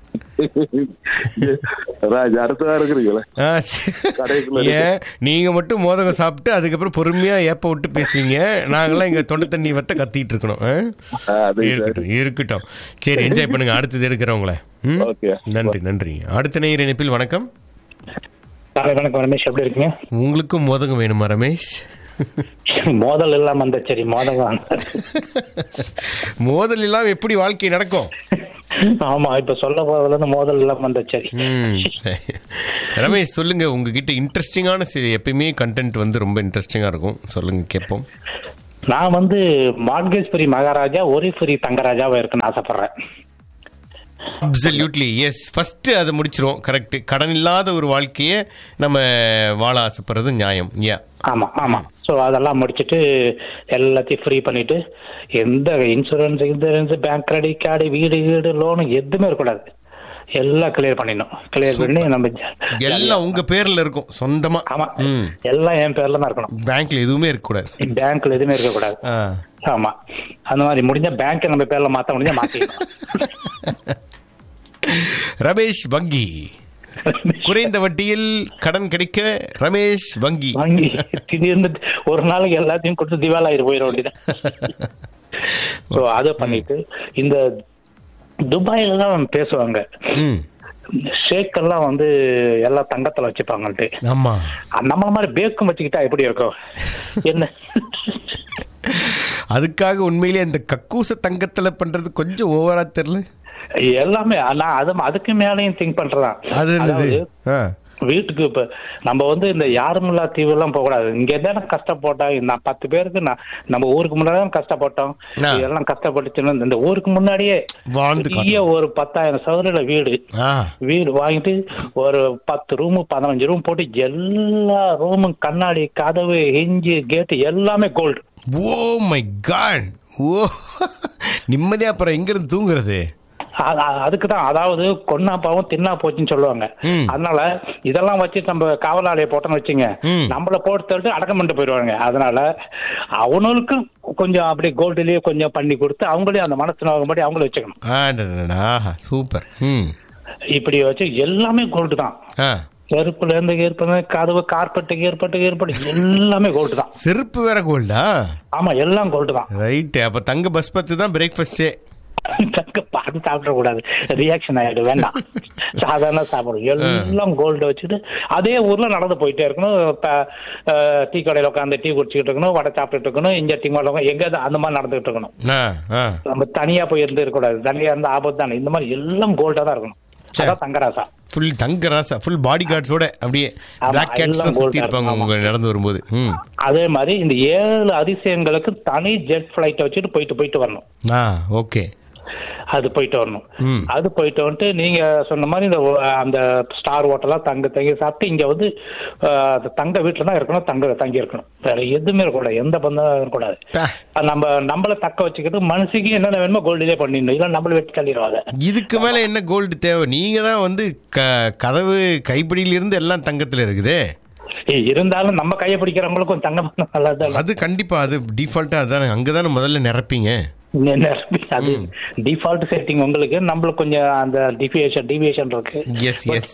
ராஜ் அடுத்ததா இருக்கிறீங்களே ஆ, சரி. கடைக்குள்ள இருக்கு. ஏன் நீங்க மட்டும் மோதகம் சாப்பிட்டு அதுக்கப்புறம் பொறுமையா ஏப்ப விட்டு பேசுவீங்க நாங்கெல்லாம் இங்க தொண்டை தண்ணி வத்த கத்திட்டு இருக்கணும் ஆ? அது சரி. இருக்கட்டும் இருக்கட்டும் சரி என்ஜாய் பண்ணுங்க அடுத்தது எடுக்கிறவங்கள ம்? Okay. நன்றி நன்றி அடுத்த நேயர் இணைப்பில் வணக்கம் காலை வணக்கம் ரமேஷ் எப்படி இருக்கீங்க உங்களுக்கும் மோதகம் வேணுமா ரமேஷ் மோதல் இல்லாம அந்த சரி மோதல் மோதல் இல்லாம எப்படி வாழ்க்கை நடக்கும் ஆமா இப்ப சொல்ல போதுல இருந்து மோதல் இல்லாம அந்த சரி ம். ரமேஷ் சொல்லுங்க உங்ககிட்ட இன்ட்ரெஸ்டிங்கான சி- எப்பயுமே கண்டென்ட் வந்து ரொம்ப இன்ட்ரெஸ்டிங்கா இருக்கும் சொல்லுங்க கேட்போம் நான் வந்து மார்கேஸ்வரி மகாராஜா ஒரீஸ்வரி தங்கராஜாவா இருக்குன்னு ஆசைப்படுறேன் அப்சல்யூட்லி எஸ் ஃபர்ஸ்ட் அதை முடிச்சிருவோம் கரெக்ட் கடன் இல்லாத ஒரு வாழ்க்கையை நம்ம வாழ ஆசைப்படுறது நியாயம் யா ஆமா ஆமா ஸோ அதெல்லாம் முடிச்சிட்டு எல்லாத்தையும் ஃப்ரீ பண்ணிட்டு எந்த insurance insurance bank credit card வீடு வீடு லோனு எதுவுமே இருக்கக்கூடாது எல்லாம் கிளியர் பண்ணிடணும் கிளியர் பண்ணி நம்ம எல்லாம் உங்க பேர்ல இருக்கும் சொந்தமா ஆமா ம் எல்லாம் என் பேர்ல தான் இருக்கணும் பேங்க்ல எதுவுமே இருக்கக்கூடாது பேங்க்ல எதுவுமே இருக்கக்கூடாது ஆ. ஆமா அந்த மாதிரி முடிஞ்சா பேங்க் நம்ம பேர்ல மாத்த முடிஞ்சா மாத்திக்கணும் ரமேஷ் வங்கி குறைந்த வட்டியில் கடன் கிடைக்க ரமேஷ் வங்கி வாங்கி திடீர்னு ஒரு நாளைக்கு எல்லாத்தையும் கொடுத்து திவால் ஆயிரு போயிட வேண்டியதான் ஸோ அதை பண்ணிட்டு இந்த துபாயில தான் பேசுவாங்க ம் ஷேக் எல்லாம் வந்து எல்லாம் தங்கத்துல வச்சுப்பாங்கன்ட்டு ஆமா நம்மள மாதிரி பேக்கும் வச்சுக்கிட்டா எப்படி இருக்கும் என்ன அதுக்காக உண்மையிலேயே அந்த கக்கூச தங்கத்துல பண்றது கொஞ்சம் ஓவரா தெரியல எல்லாமே நான் அது அதுக்கு மேலேயும் திங்க் பண்றதான் அது என்னது அதாவது, ஆ. வீட்டுக்கு இப்ப நம்ம வந்து இந்த யாருமில்லா தீவு எல்லாம் போக கூடாது இங்க தானே கஷ்டப்பட்டோம் நான் பத்து பேருக்கு நான் நம்ம ஊருக்கு முன்னாடி தான் கஷ்டப்பட்டோம் ஆ. இதெல்லாம் கஷ்டப்பட்டுச்சுன்னு இந்த ஊருக்கு முன்னாடியே வாழ்ந்து பெரிய ஒரு பத்தாயிரம் சதுரில வீடு ஆ வீடு வாங்கிட்டு ஒரு பத்து ரூமு பதினஞ்சு ரூம் போட்டு எல்லா ரூமும் கண்ணாடி கதவு ஹிஞ்சு கேட்டு எல்லாமே gold oh my god oh நிம்மதியா அப்புறம் எங்க இருந்து தூங்குறது அதுக்கு தான் அதாவது கொன்னா பாவம் தின்னா போச்சுன்னு சொல்லுவாங்க ம். அதனால இதெல்லாம் வச்சு நம்ம காவலாளியை போட்டோம்னு வச்சுங்க ம். நம்மள போட்டு தள்ளிட்டு அடக்கம் பண்ணிட்டு போயிடுவாங்க அதனால அவனுக்கும் கொஞ்சம் அப்படி கோல்டுலயே கொஞ்சம் பண்ணி கொடுத்து அவங்களையும் அந்த மனசு நோக்கும்படி அவங்கள வச்சுக்கணும் ஆடடடா, ஆஹா சூப்பர் ம் இப்படி வச்சு எல்லாமே கோல்டு தான் ஆ செருப்புல இருந்து ஏற்பது கதவு கார்பெட்டுக்கு ஏற்பட்டு ஏற்பட்டு எல்லாமே கோல்டு தான் செருப்பு வேற கோல்டா ஆமா எல்லாம் கோல்டு தான் ரைட்டு அப்ப தங்க பஸ் பத்து தான் பிரேக்ஃபாஸ்டே தக்க பார்த்து சாப்பிட கூடாது ரியாக்ஷன் ஆயிடும் வேண்டாம் சாதாரண சாப்பிடும் எல்லாம் கோல்டு வச்சுட்டு அதே ஊர்ல நடந்து போயிட்டே இருக்கணும் த- அஹ், டீ கடையில உட்காந்து டீ குடிச்சிட்டு இருக்கணும் வடை சாப்பிட்டுட்டு இருக்கணும் இங்க டீ மாடல எங்க அந்த மாதிரி நடந்துகிட்டு இருக்கணும் ஆ ஆ நம்ம தனியா போய் இருந்து இருக்கக்கூடாது தனியா இருந்தா ஆபத்து தானே இந்த மாதிரி எல்லாம் கோல்டா தான் இருக்கணும் அதான் தங்கராசா ஃபுல் தங்க ராசா ஃபுல் பாடி கார்ட்ஸோட அப்படியே ஆமா, பிளாக் கேட்ஸ் எல்லாம் சுத்தி gold ஆ இருப்பாங்க இருக்கும், உங்க நடந்து வரும்போது ம் அதே மாதிரி இந்த ஏழு அதிசயங்களுக்கு தனி ஜெட் ஃபிளைட் வச்சுட்டு போயிட்டு போயிட்டு வரணும் ஆ ஓகே அது போயிட்டு வரணும் ம். அது போயிட்டு வந்துட்டு நீங்க சொன்ன மாதிரி இந்த ஒ- அந்த ஸ்டார் ஹோட்டலா தங்க தங்கி சாப்பிட்டு இங்க வந்து அஹ், அந்த தங்க வீட்டுல தான் இருக்கணும் தங்க தங்கி இருக்கணும் வேற எதுவுமே இருக்கக்கூடாது எந்த பந்தம் இருக்கக்கூடாது பா. அது நம்ம நம்மள தக்க வச்சுக்கிட்டு மனசுக்கு என்னென்ன வேணுமோ கோல்டிலே பண்ணிடணும் இல்லை நம்மள வெட்டி தள்ளிடுவாங்க இதுக்கு மேல என்ன கோல்டு தேவை நீங்க தான் வந்து க- கதவு கைப்பிடியில இருந்து எல்லாம் தங்கத்துல இருக்குதே ஏய், இருந்தாலும் நம்ம கையை பிடிக்கிறவங்களுக்கும் தங்கம் நல்லா தான் அது கண்டிப்பா அது டிஃபால்ட்டா அதானே அங்கதானே முதல்ல நிரப்பீங்க அது டிஃபால்ட் செட்டிங் உங்களுக்கு நம்மளுக்கு கொஞ்சம் அந்த டிவியேஷன் டிவியேஷன் இருக்கு எஸ் எஸ்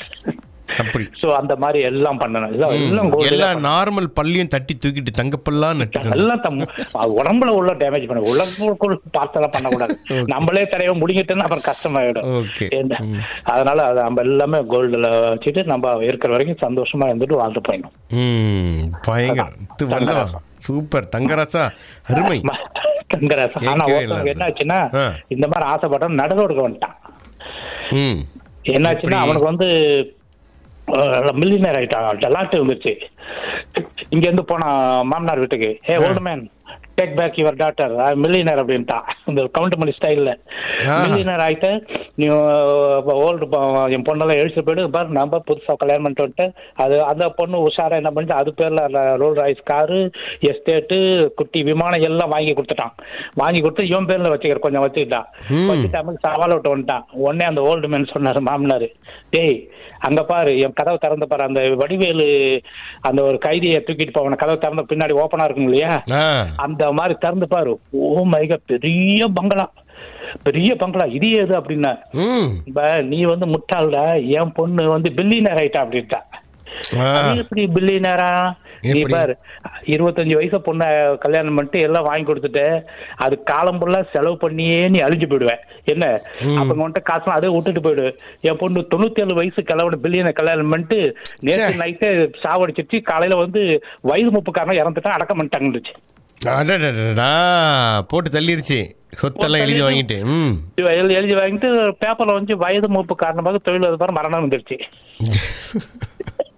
அப்படி சோ அந்த மாதிரி எல்லாம் பண்ணணும் எல்லாம் எல்லாம் gold எல்லா தான் நார்மல் பல்லையும் தட்டி தூக்கிட்டு தங்கப்பல்லாம் நட்டு எல்லாம் தம் அது உடம்புல உள்ள டேமேஜ் பண்ண உடம்புக்குள் பார்த்தெல்லாம் பண்ணக்கூடாது நம்மளே தரையை முடிங்கிட்டோம்னா அப்புறம் கஷ்டமாயிடும் Okay. என்ன? அதனால அதை நம்ம எல்லாமே கோல்டுல வச்சுட்டு நம்ம இருக்கிற வரைக்கும் சந்தோஷமா இருந்துட்டு வாழ்ந்து போயிடணும் ம் பயங்கரம் இது வல்லவா. சூப்பர் தங்கராசா அருமை தங்கராசு ஆனா கேட்கவே ஒருத்தவங்க இல்ல என்ன ஆச்சுன்னா ஆ. இந்த மாதிரி ஆசைப்பட்டோம் நடுவு கொடுக்க வந்துட்டான் ம் என்னாச்சுன்னா எப்படி? அவனுக்கு வந்து மில்லியனர் ஆயிட்டான் டெலாட்டு வந்துருச்சு இங்க இருந்து போனா மாமனார் வீட்டுக்கு a old man take back your daughter millionaire அப்படின்ட்டான் இந்த கவுண்டமணி ஸ்டைல்ல ஆ. மில்லியனர் ஆயிட்டு நீ ஓல்டு என் பொண்ணெல்லாம் எழுத்து போயிடு பாரு நம்ம புதுசா கல்யாணம் பண்ணிட்டு வந்துட்டு அது அந்த பொண்ணு உஷாரா என்ன பண்ணிட்டு அது பேர்ல ரோல் ராய்ஸ் காரு எஸ்டேட்டு குட்டி விமானம் எல்லாம் வாங்கி கொடுத்துட்டான் வாங்கி கொடுத்து இவன் பேர்ல வச்சுக்கிற கொஞ்சம் வச்சுக்கிட்டான் வச்சுட்டாம சவால் விட்டு வந்துட்டான் உடனே அந்த ஓல்டு மேன் சொன்னாரு மாமனாரு டேய் அங்க பாரு என் கதவை திறந்து பாரு அந்த வடிவேலு அந்த ஒரு கைதியை தூக்கிட்டு போவன கதவை திறந்த பின்னாடி ஓப்பனா இருக்கும் இல்லையா ஆ அந்த மாதிரி திறந்து பாரு ஓ மைக பெரிய பங்களா பெரிய பங்களா இது ஏது அப்படின்னா ம் இப்ப நீ வந்து முட்டாள்டா என் பொண்ணு வந்து பில்லியனர் ஆயிட்டா அப்படின்ட்டா ஆ அது எப்படி பில்லியனரா நீ எப்படி? பாரு இருபத்தஞ்சு வயசு பொண்ண கல்யாணம் பண்ணிட்டு எல்லாம் வாங்கி கொடுத்துட்டு அது காலம் ஃபுல்லா செலவு பண்ணியே நீ அழிஞ்சு போயிடுவ என்ன அப்ப உன்கிட்ட காசு அதே விட்டுட்டு போயிடு என் பொண்ணு தொண்ணூத்தி ஏழு வயசு கல்யாண பில்லியனை கல்யாணம் பண்ணிட்டு நேற்று சே. நைட்டு சாவடிச்சிருச்சு காலையில வந்து வயது முப்புக்காரன் இறந்துட்டான் அடக்கம் பண்ணிட்டாங்கன்னு அடடடடா போட்டு தள்ளிருச்சு சொத்தெல்லாம் எழுதி வாங்கிட்டு ம் எழுதி எழுதி வாங்கிட்டு பேப்பர்ல வந்து வயது மூப்பு காரணமாக தொழில் அதிபர் மரணம் வந்துருச்சு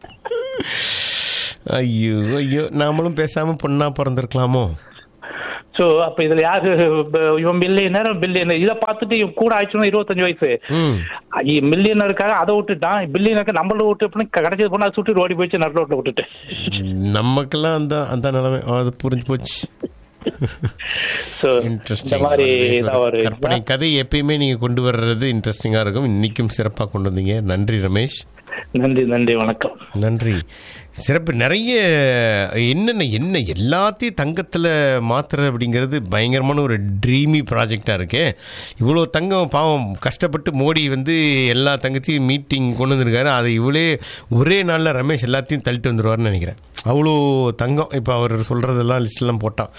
ஐயோ ஐயோ நாமளும் பேசாம பொண்ணா பிறந்திருக்கலாமோ சோ அப்ப இதுல யாரு ப- இவன் மில்லியனர் பில்லியனர் இதை பார்த்துட்டு இவன் கூட ஆயிடுச்சுன்னா இருபத்தஞ்சு வயசு ம் மில்லியனருக்காக அதை விட்டுட்டான் பில்லியனருக்கு நம்மள விட்டு அப்படின்னு கிடைச்சது போனா அதை சுட்டு ஓடி போயிடுச்சு நடு ரோட்ல விட்டுட்டு நமக்கெல்லாம் அந்த அந்த நிலைமை அது புரிஞ்சு போச்சு சோ இந்த இன்ட்ரெஸ்டிங் மாதிரி தான் ஒரு கற்பனை கதை எப்பயுமே நீங்க கொண்டு வர்றது இன்ட்ரெஸ்டிங்கா இருக்கும் இன்னைக்கும் சிறப்பா கொண்டு வந்தீங்க நன்றி ரமேஷ் நன்றி நன்றி வணக்கம் நன்றி சிறப்பு நிறைய என்னென்ன என்ன எல்லாத்தையும் தங்கத்தில் மாத்துறது அப்படிங்கிறது பயங்கரமான ஒரு ட்ரீமி ப்ராஜெக்டாக இருக்கே இவ்வளோ தங்கம் பாவம் கஷ்டப்பட்டு மோடி வந்து எல்லா தங்கத்தையும் மீட்டிங் கொண்டு வந்திருக்காரு அதை இவ்வளே ஒரே நாளில் ரமேஷ் எல்லாத்தையும் தள்ளிட்டு வந்துடுவார்னு நினைக்கிறேன் அவ்வளோ தங்கம் இப்போ அவர் சொல்கிறதெல்லாம் லிஸ்ட்லாம் போட்டான்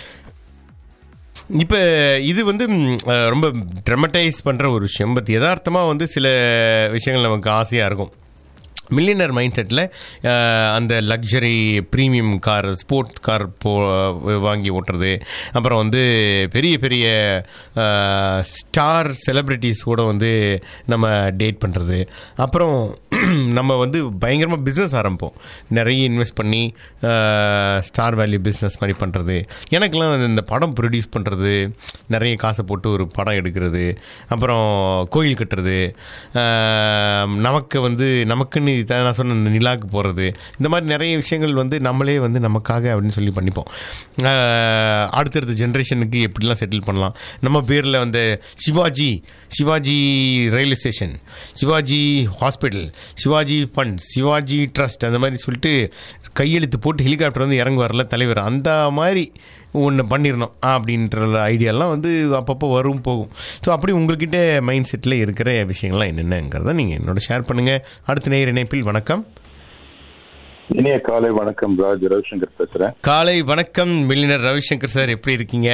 இப்போ இது வந்து ம், அஹ், ரொம்ப ட்ரமடைஸ் பண்ணுற ஒரு விஷயம் பட் யதார்த்தமாக வந்து சில விஷயங்கள் நமக்கு ஆசையாக இருக்கும் மில்லியனர் மைண்ட் செட்டில் அந்த luxury premium car sports car போ வாங்கி ஓட்டுறது அப்புறம் வந்து பெரிய பெரிய ஸ்டார் செலிப்ரிட்டிஸ் கூட வந்து நம்ம டேட் பண்ணுறது அப்புறம் நம்ம வந்து பயங்கரமாக பிஸ்னஸ் ஆரம்பிப்போம் நிறைய இன்வெஸ்ட் பண்ணி ஸ்டார் வேல்யூ பிஸ்னஸ் மாதிரி பண்ணுறது எனக்கெல்லாம் வந்து இந்த படம் ப்ரொடியூஸ் பண்ணுறது நிறைய காசை போட்டு ஒரு படம் எடுக்கிறது அப்புறம் கோயில் கட்டுறது ஆஹ், நமக்கு வந்து நமக்குன்னு இத நான் சொன்ன இந்த நிலாக்கு போகிறது இந்த மாதிரி நிறைய விஷயங்கள் வந்து நம்மளே வந்து நமக்காக அப்படின்னு சொல்லி பண்ணிப்போம் ஆஹ், அடுத்தடுத்த ஜென்ரேஷனுக்கு எப்படிலாம் செட்டில் பண்ணலாம் நம்ம பேரில் வந்து Shivaji Shivaji railway station Shivaji hospital Shivaji fund Shivaji trust அந்த மாதிரி சொல்லிட்டு கையெழுத்து போட்டு ஹெலிகாப்டர் வந்து இறங்குவார்ல தலைவர் அந்த மாதிரி ஒன்று பண்ணிடணும் அப்படின்ற ஐடியாலாம் வந்து அப்பப்போ வரும் போகும் ஸோ அப்படி உங்கள்கிட்ட மைண்ட் செட்டில் இருக்கிற விஷயங்கள்லாம் என்னென்னங்கிறத நீங்கள் என்னோட ஷேர் பண்ணுங்கள் அடுத்த நேர் இணைப்பில் வணக்கம் இனிய காலை வணக்கம் ராஜ் ரவிசங்கர் பேசுறேன் காலை வணக்கம் மில்லினர் ரவிசங்கர் சார் எப்படி இருக்கீங்க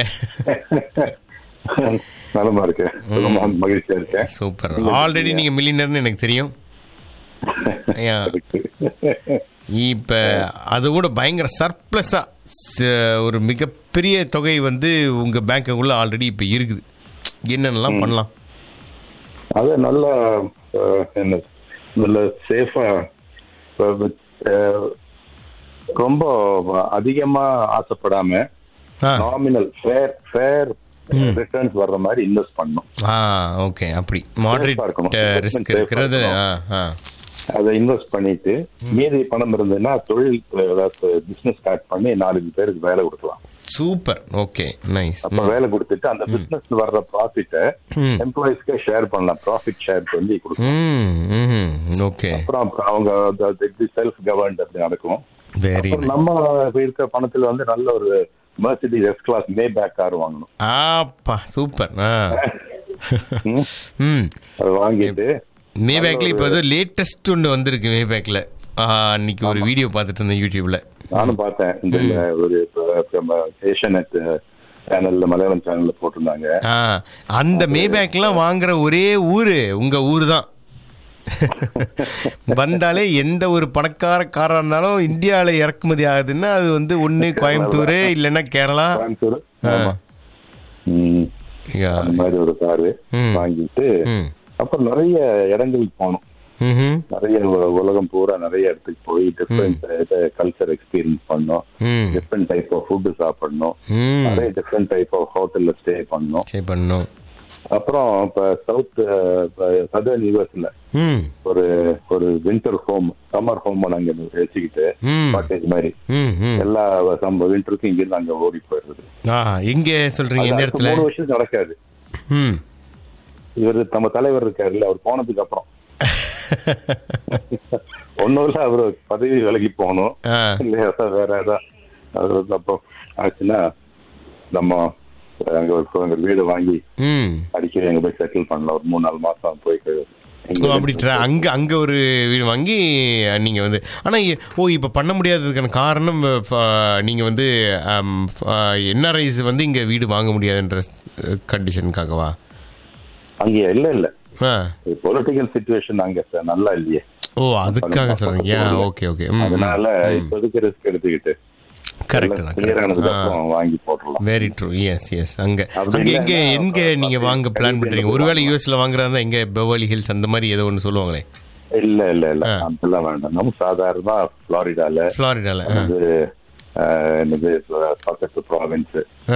நலமா இருக்கேன் சுகமா மகிழ்ச்சியா இருக்கேன் சூப்பர் ஆல்ரெடி நீங்கள் மில்லினர்னு எனக்கு தெரியும் Yeah. இப்போ அது கூட பயங்கர சர்ப்ளஸாக ஒரு மிகப்பெரிய தொகை வந்து உங்கள் பேங்க்குள்ள ஆல்ரெடி இப்போ இருக்குது என்னென்னலாம் பண்ணலாம் அது நல்லா அஹ், என்ன நல்ல சேஃபா ரொம்ப அதிகமா ஆசைப்படாம ஆ நாமினல் ஃபேர் ஃபேர் ரிட்டர்ன்ஸ் வர்ற மாதிரி இன்வெஸ்ட் பண்ணணும் ஆ ஓகே அப்படி மாடரேட் இருக்கணும். ரிஸ்க் Safe ஆ இருக்கிறது ஆ இருக்கணும். ஆ அதை இன்வெஸ்ட் பண்ணிட்டு மீதி பணம் இருந்ததுன்னா தொழில் ஏதாவது பிசினஸ் ஸ்டார்ட் பண்ணி நாலஞ்சு பேருக்கு வேலை கொடுக்கலாம் சூப்பர் ஓகே நைஸ் அப்ப வேலை கொடுத்துட்டு அந்த பிசினஸ் வர்ற ப்ராஃபிட்ட ம். எம்ப்ளாயிஸ்க்கே ஷேர் பண்ணலாம் ப்ராஃபிட் ஷேர் சொல்லி கொடுக்கலாம் ம் ம் ஓகே அப்புறம் அப்புறம் அவங்க செல்ஃப் கவர்ன்ட் அப்படி நடக்கும் வெரி அப்புறம் நம்ம இருக்கிற பணத்துல வந்து நல்ல ஒரு Mercedes S class Maybach car வாங்கணும் ஆப்பா சூப்பர் ஆ ம். ம் அதை வாங்கிட்டு மே பேக்கில் இப்போ ஏதோ லேட்டஸ்ட் ஒன்று வந்திருக்கு மே பேக்கில் அன்னைக்கு ஒரு வீடியோ பார்த்துட்டு இருந்தேன் யூடியூப்ல நானும் பார்த்தேன் இந்த ஒரு ஏஷியநெட் சேனல்ல மலையாளம் சேனல்ல போட்டிருந்தாங்க ஆ அந்த மே பேக்லாம் வாங்குற ஒரே ஊரு உங்க ஊர் தான் வந்தாலே எந்த ஒரு பணக்கார காரா இருந்தாலும் இந்தியாவில் இறக்குமதி ஆகுதுன்னா அது வந்து ஒன்று கோயம்புத்தூர் இல்லைன்னா கேரளா கோயம்புத்தூர் ஆமா ம். யா. அந்த மாதிரி ஒரு காரு ம். வாங்கிட்டு ம் அப்புறம் நிறைய இடங்களுக்கு போனோம் ம்ஹும். நிறைய உ- உலகம் பூரா நிறைய இடத்துக்கு போய் டிஃப்ரெண்ட் கல்ச்சர் எக்ஸ்பீரியன்ஸ் பண்ணோம் ம் டிஃப்ரெண்ட் டைப் ஆஃப் ஃபுட் சாப்பிடணும் ம் நிறைய டிஃப்ரெண்ட் டைப் ஆஃப் ஹோட்டல்ல ஸ்டே பண்ணோம் சரி பண்ணோம் அப்புறம் இப்ப சவுத் சதர்ன் யூஎஸ்ல ம் ஒரு ஒரு வின்டர் ஹோம் சம்மர் ஹோம் நாங்க வச்சுக்கிட்டு ம் காட்டேஜ் மாதிரி ம் ம் எல்லா வின்டருக்கும் இங்க இருந்து அங்க ஓடி போயிடுறது ஆ எங்கே சொல்றீங்க அது எந்த அடுத்த இடத்துல மூணு வருஷம் நடக்காது ம் இவர் நம்ம தலைவர் இருக்காருல்ல அவர் போனதுக்கு அப்புறம் ஒன்னும் இல்ல அவர் பதவி விலகி போகணும் ஆ இல்லையா சார் வேற ஏதாவது அது வந்து அப்போ ஆச்சுன்னா நம்ம அங்க ஒரு அங்க ஒரு வீடு வாங்கி ம் அடிக்கடி அங்க போய் செட்டில் பண்ணலாம் ஒரு மூணு நாலு மாசம் போய் ஓ அப்படி tra- அங்க அங்க ஒரு வீடு வாங்கி நீங்க வந்து ஆனா இ- ஓ இப்ப பண்ண முடியாததுக்கான காரணம் ஃப- நீங்க வந்து என்ஆர்ஐஸ் வந்து இங்க வீடு வாங்க முடியாதுன்ற கண்டிஷனுக்காகவா அங்கே இல்ல இல்ல ஆ பொலிட்டிக்கல் சுச்சுவேஷன் அங்க ச- நல்லா இல்லையே ஓ அதுக்காக சொல்றீங்க ஓகே ஓகே அதனால இப்போதைக்கு ரிஸ்க் எடுத்துக்கிட்டு கரெக்ட் தான் கிளியர் ஆனதுக்கு correct. அப்புறம் வாங்கி போட்டுடலாம் வெரி ட்ரூ எஸ் எஸ் அங்க அப்படி அங்க எங்க இல்லைன்னா எங்க நீங்க அப்படி வாங்க பிளான் கண்டிப்பா பண்றீங்க போய் ஒருவேளை வாங்கலாம். யூஎஸ்ல வாங்குறதா இருந்தா எங்க பெவர்லி ஹில்ஸ் அந்த மாதிரி ஏதோ ஒன்று சொல்லுவாங்களே இல்ல இல்ல இல்ல ஆ. அதெல்லாம் வேண்டாம் நம்ம சாதாரணமா புளாரிடால ஃப்ளாரிடால ஆ வந்து ஆஹ், என்னது பக்கத்து ப்ராவின்ஸ் ஆ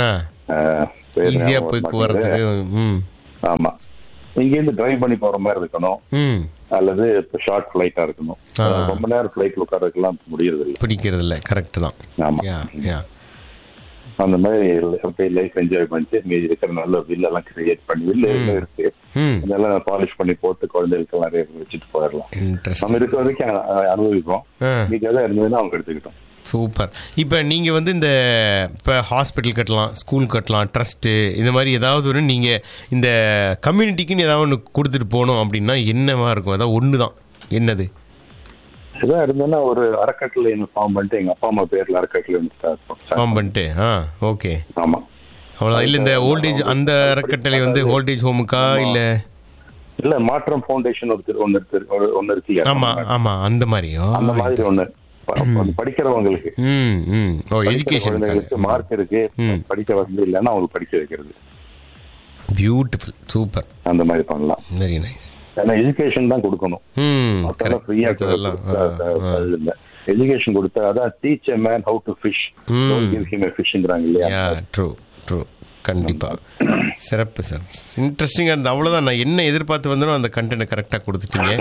அஹ், பேர் ஈஸியா ஞாபகம் போய் வர வரதுக்கு மாட்டேங்குது. ம் ஆமா இங்கேருந்து டிரைவ் பண்ணி போற மாதிரி இருக்கணும் ம் அல்லது இப்போ ஷார்ட் ஃபிளைட்டா இருக்கணும் ஆ. ரொம்ப நேரம் ஃபிளைட்ல உட்காரதுக்கெல்லாம் முடியறது இல்லை பிடிக்கிறது இல்லை கரெக்ட் தான் ஆமா யா யா அந்த மாதிரி அப்படியே லைஃப் என்ஜாய் பண்ணிட்டு மீதி இருக்கிற நல்ல வில் எல்லாம் கிரியேட் பண்ணி வில் இருக்கு ம் அதெல்லாம் பாலிஷ் பண்ணி போட்டு குழந்தைகளுக்கு நிறைய வச்சுட்டு போயிடலாம் நம்ம இன்ட்ரெஸ்ட் இருக்க வரைக்கும் அ- அனுபவிப்போம் ஆ மீதி எதாவது இருந்ததுன்னா அவங்க எடுத்துக்கிட்டோம் சூப்பர் இப்போ நீங்கள் வந்து இந்த இப்போ ஹாஸ்பிட்டல் கட்டலாம் ஸ்கூல் கட்டலாம் ட்ரஸ்ட்டு இந்த மாதிரி ஏதாவது ஒன்று நீங்கள் இந்த கம்யூனிட்டிக்குன்னு ஏதாவது ஒன்று கொடுத்துட்டு போகணும் அப்படின்னா என்னவா இருக்கும் அதாவது ஒன்று தான் என்னது ஏதா இருந்ததுன்னா ஒரு அறக்கட்டளை ஃபார்ம் பண்ணிட்டு எங்க அப்பா அம்மா பேர்ல அறக்கட்டளை ஒன்று start பண்ணோம். ஃபார்ம் பண்ணிட்டு ஆ ஓகே ஆமா அவ்வளோதான் இல்லை இந்த ஓல்டேஜ் அந்த அறக்கட்டளை வந்து ஓல்டேஜ் ஹோமுக்கா இல்லை இல்ல மாற்றம் ஃபவுண்டேஷன் ஒரு ஒன்னு இருக்கு ஒரு- ஒண்ணு இருக்கு இல்லையா? ஆமாம் ஆமாம் அந்த மாதிரியோ அந்த மாதிரி ஒண்ணு ப- ப- படிக்கிறவங்களுக்கு ம் ம் ஓ படிக்கிற எஜுகேஷன் குழந்தைகளுக்கு மார்க் இருக்கு ம். படிக்க வசதி இல்லைன்னா அவங்களுக்கு படிக்க வைக்கிறது பியூட்டிஃபுல் சூப்பர் அந்த மாதிரி பண்ணலாம் வெரி நைஸ் ஏன்னா எஜுகேஷன் தான் கொடுக்கணும் ம் மத்தெல்லாம் ஃப்ரீயா கரெக்ட் எஜுகேஷன் கொடுத்தா அதான் teach a man how to fish ம். கிவ் ஹிம் எ ஃபிஷ்ங்கிறாங்க இல்லையா யா ட்ரூ ட்ரூ கண்டிப்பா சிறப்பு சார் இன்ட்ரெஸ்டிங்காக இருந்தது அவ்வளோதான் நான் என்ன எதிர்பார்த்து வந்தனோ அந்த கண்டென்ட் கரெக்டாக கொடுத்துட்டீங்க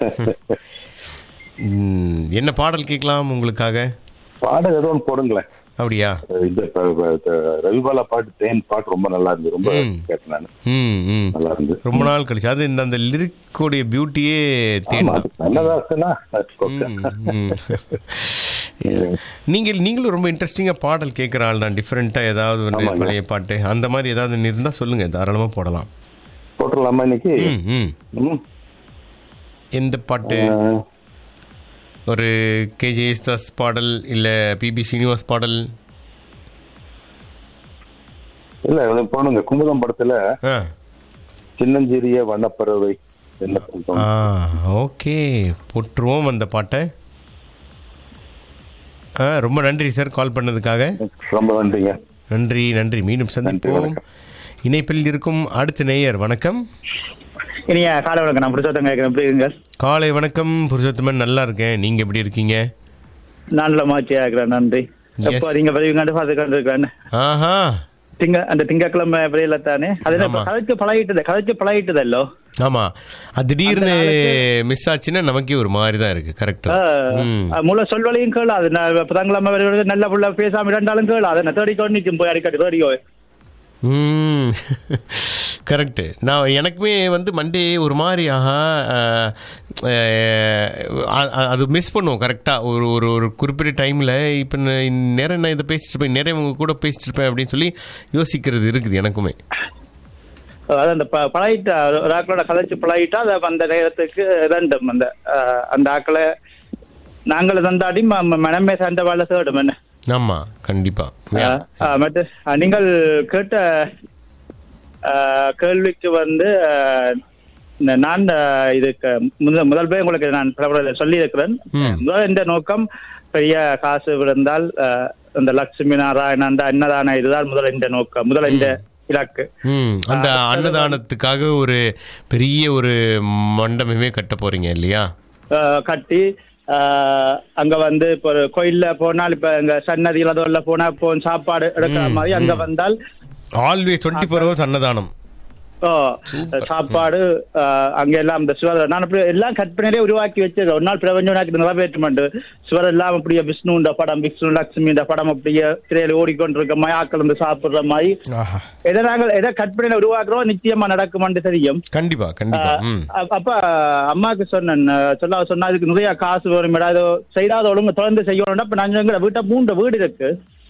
ம், என்ன பாடல் கேட்கலாம் உங்களுக்காக பாடம் ஏதோ ஒன்று போடுங்களேன் அப்படியா இந்த ப- ப- த- ரவிபாலா பாட்டு தேன் பாட்டு ரொம்ப நல்லா இருந்து ரொம்ப ம். கேட்டேன் நான் ம் ம் நல்லா இருந்து ரொம்ப நாள் கழிச்சு அது இந்த அந்த லிரிக்கோடைய பியூட்டியே தேன் ஆமா, அது நல்லதாச்சுன்னா that's okay. ம், ம். நீங்கள் நீங்களும் ரொம்ப இன்ட்ரெஸ்டிங்காக பாடல் கேட்குற ஆள் தான் டிஃப்ரெண்ட்டாக ஏதாவது ஒன்று ஆமாங்க. பழைய பாட்டு அந்த மாதிரி ஏதாவது ஒன்று இருந்தால் சொல்லுங்கள் தாராளமாக போடலாம் போட்டுடலாமா இன்னைக்கு ம் ம் ம். எந்த பாட்டு அஹ், ஒரு கேஜே யேசுதாஸ் பாடல் இல்லை பிபி ஸ்ரீனிவாஸ் பாடல் இல்ல இது போனுங்க குமுதம் படத்துல ஆ சின்னஞ்சிறிய வண்ணப்பறவை என்ன சொல்றோம் ஆ ஓகே போட்டுருவோம் அந்த பாட்டை ஆ ரொம்ப நன்றி சார் கால் பண்ணதுக்காக ரொம்ப நன்றிங்க நன்றி நன்றி மீண்டும் சந்திப்போம் வணக்கம். இணைப்பில் இருக்கும் அடுத்த நேயர் வணக்கம் இனிய காலை வணக்கம் நான் புருஷோத்தம் கேட்கிறேன் எப்படி இருங்க காலை வணக்கம் புருஷோத்தமன் நல்லா இருக்கேன் நீங்க எப்படி இருக்கீங்க நல்ல மாச்சியா இருக்கிறேன் நன்றி Yes. எப்போ நீங்க பதிவு கண்டு பார்த்து கொண்டு இருக்கேன் ஆஹா திங்க அந்த திங்கக்கிழமை விரையில தானே அது என்ன இப்ப ஆமா. கதைச்சு பழகிட்டது கதைச்சு பழகிட்டதல்லோ ஆமா அது திடீர்னு மிஸ் ஆச்சுன்னா நமக்கே ஒரு மாதிரி தான் இருக்கு கரெக்ட் ம் முழு சொல்வலையும் கேளு அது நான் புதன்கிழமை வருகிறது நல்ல புள்ள பேசாம இரண்டாலும் கேளு அதை நான் தேடிக்கொண்டு நிற்கும் போய் அடிக்கடி தேடிக்கோ ம் கரெக்டு நான் எனக்குமே வந்து மண்டே ஒரு மாதிரி ஆஹா அஹ், அஹ், அ- அது மிஸ் பண்ணுவோம் கரெக்டாக ஒரு ஒரு ஒரு குறிப்பிட்ட டைமில் இப்போ நேரம் நான் இதை பேசிட்டு இருப்பேன் நேரம் உங்க கூட பேசிட்டு இருப்பேன் அப்படின்னு சொல்லி யோசிக்கிறது இருக்குது எனக்குமே அதாவது அந்த ப- பழகிட்டா ஒரு ஆக்களோட கதைச்சு பழகிட்டா அதை அந்த நேரத்துக்கு ரெண்டும் அந்த அஹ், அந்த ஆக்களை நாங்கள் தந்தாடி ம- ம- மனமே சண்டை வாழ தேடும் என்ன ஆமாம் கண்டிப்பாக அஹ், அஹ், மற்ற அஹ், நீங்கள் கேட்ட அஹ், கேள்விக்கு வந்து அஹ், இந்த நான் அஹ், இதுக்கு முதல் முதல் போய் உங்களுக்கு நான் பிரபல சொல்லி இருக்கிறேன் ம். முதல் இந்த நோக்கம் பெரிய காசு விழுந்தால் அஹ், இந்த லட்சுமி நாராயண அந்த அன்னதான இதுதான் முதல் இந்த நோக்கம் முதல் இந்த இலக்கு ம் அந்த அன்னதானத்துக்காக ஒரு பெரிய ஒரு மண்டபமே கட்ட போறீங்க இல்லையா அஹ், கட்டி அஹ், அங்க வந்து இப்போ ஒரு கோயில்ல போனால் இப்ப எங்க சன்னதியில அதோட போனா இப்போ சாப்பாடு எடுக்கிற ம், மாதிரி அங்க ம். வந்தால் ஆல்வேஸ் டுவெண்ட்டி ஃபோர் ஹவர்ஸ் அன்னதானம் ஓ, சாப்பாடு அஹ், அங்க எல்லாம் இந்த சுவர் நான் அப்படி எல்லாம் கற்பனையிலே உருவாக்கி வச்சது ஒரு நாள் பிரபஞ்சம் எனக்கு நிறைவேற்றமெண்ட் சுவர் எல்லாம் அப்படியே விஷ்ணுன்ற படம் விஷ்ணு லட்சுமி இந்த படம் அப்படியே திரையில ஓடிக்கொண்டிருக்க மாதிரி ஆக்கள் வந்து சாப்பிடுற மாதிரி ஆஹா எதை நாங்கள் எதை கற்பனையில உருவாக்குறோம் நிச்சயமா நடக்குமான்னு தெரியும் கண்டிப்பா கண்டிப்பா ம் அ- அப்ப அம்மாக்கு சொன்னேன் அஹ், சொல்ல சொன்னா அதுக்கு நிறைய காசு வரும் ஏதாவது செய்யாத ஒழுங்கு தொடர்ந்து செய்யணும் இப்ப நான் எங்க வீட்டை மூன்று வீடு இருக்கு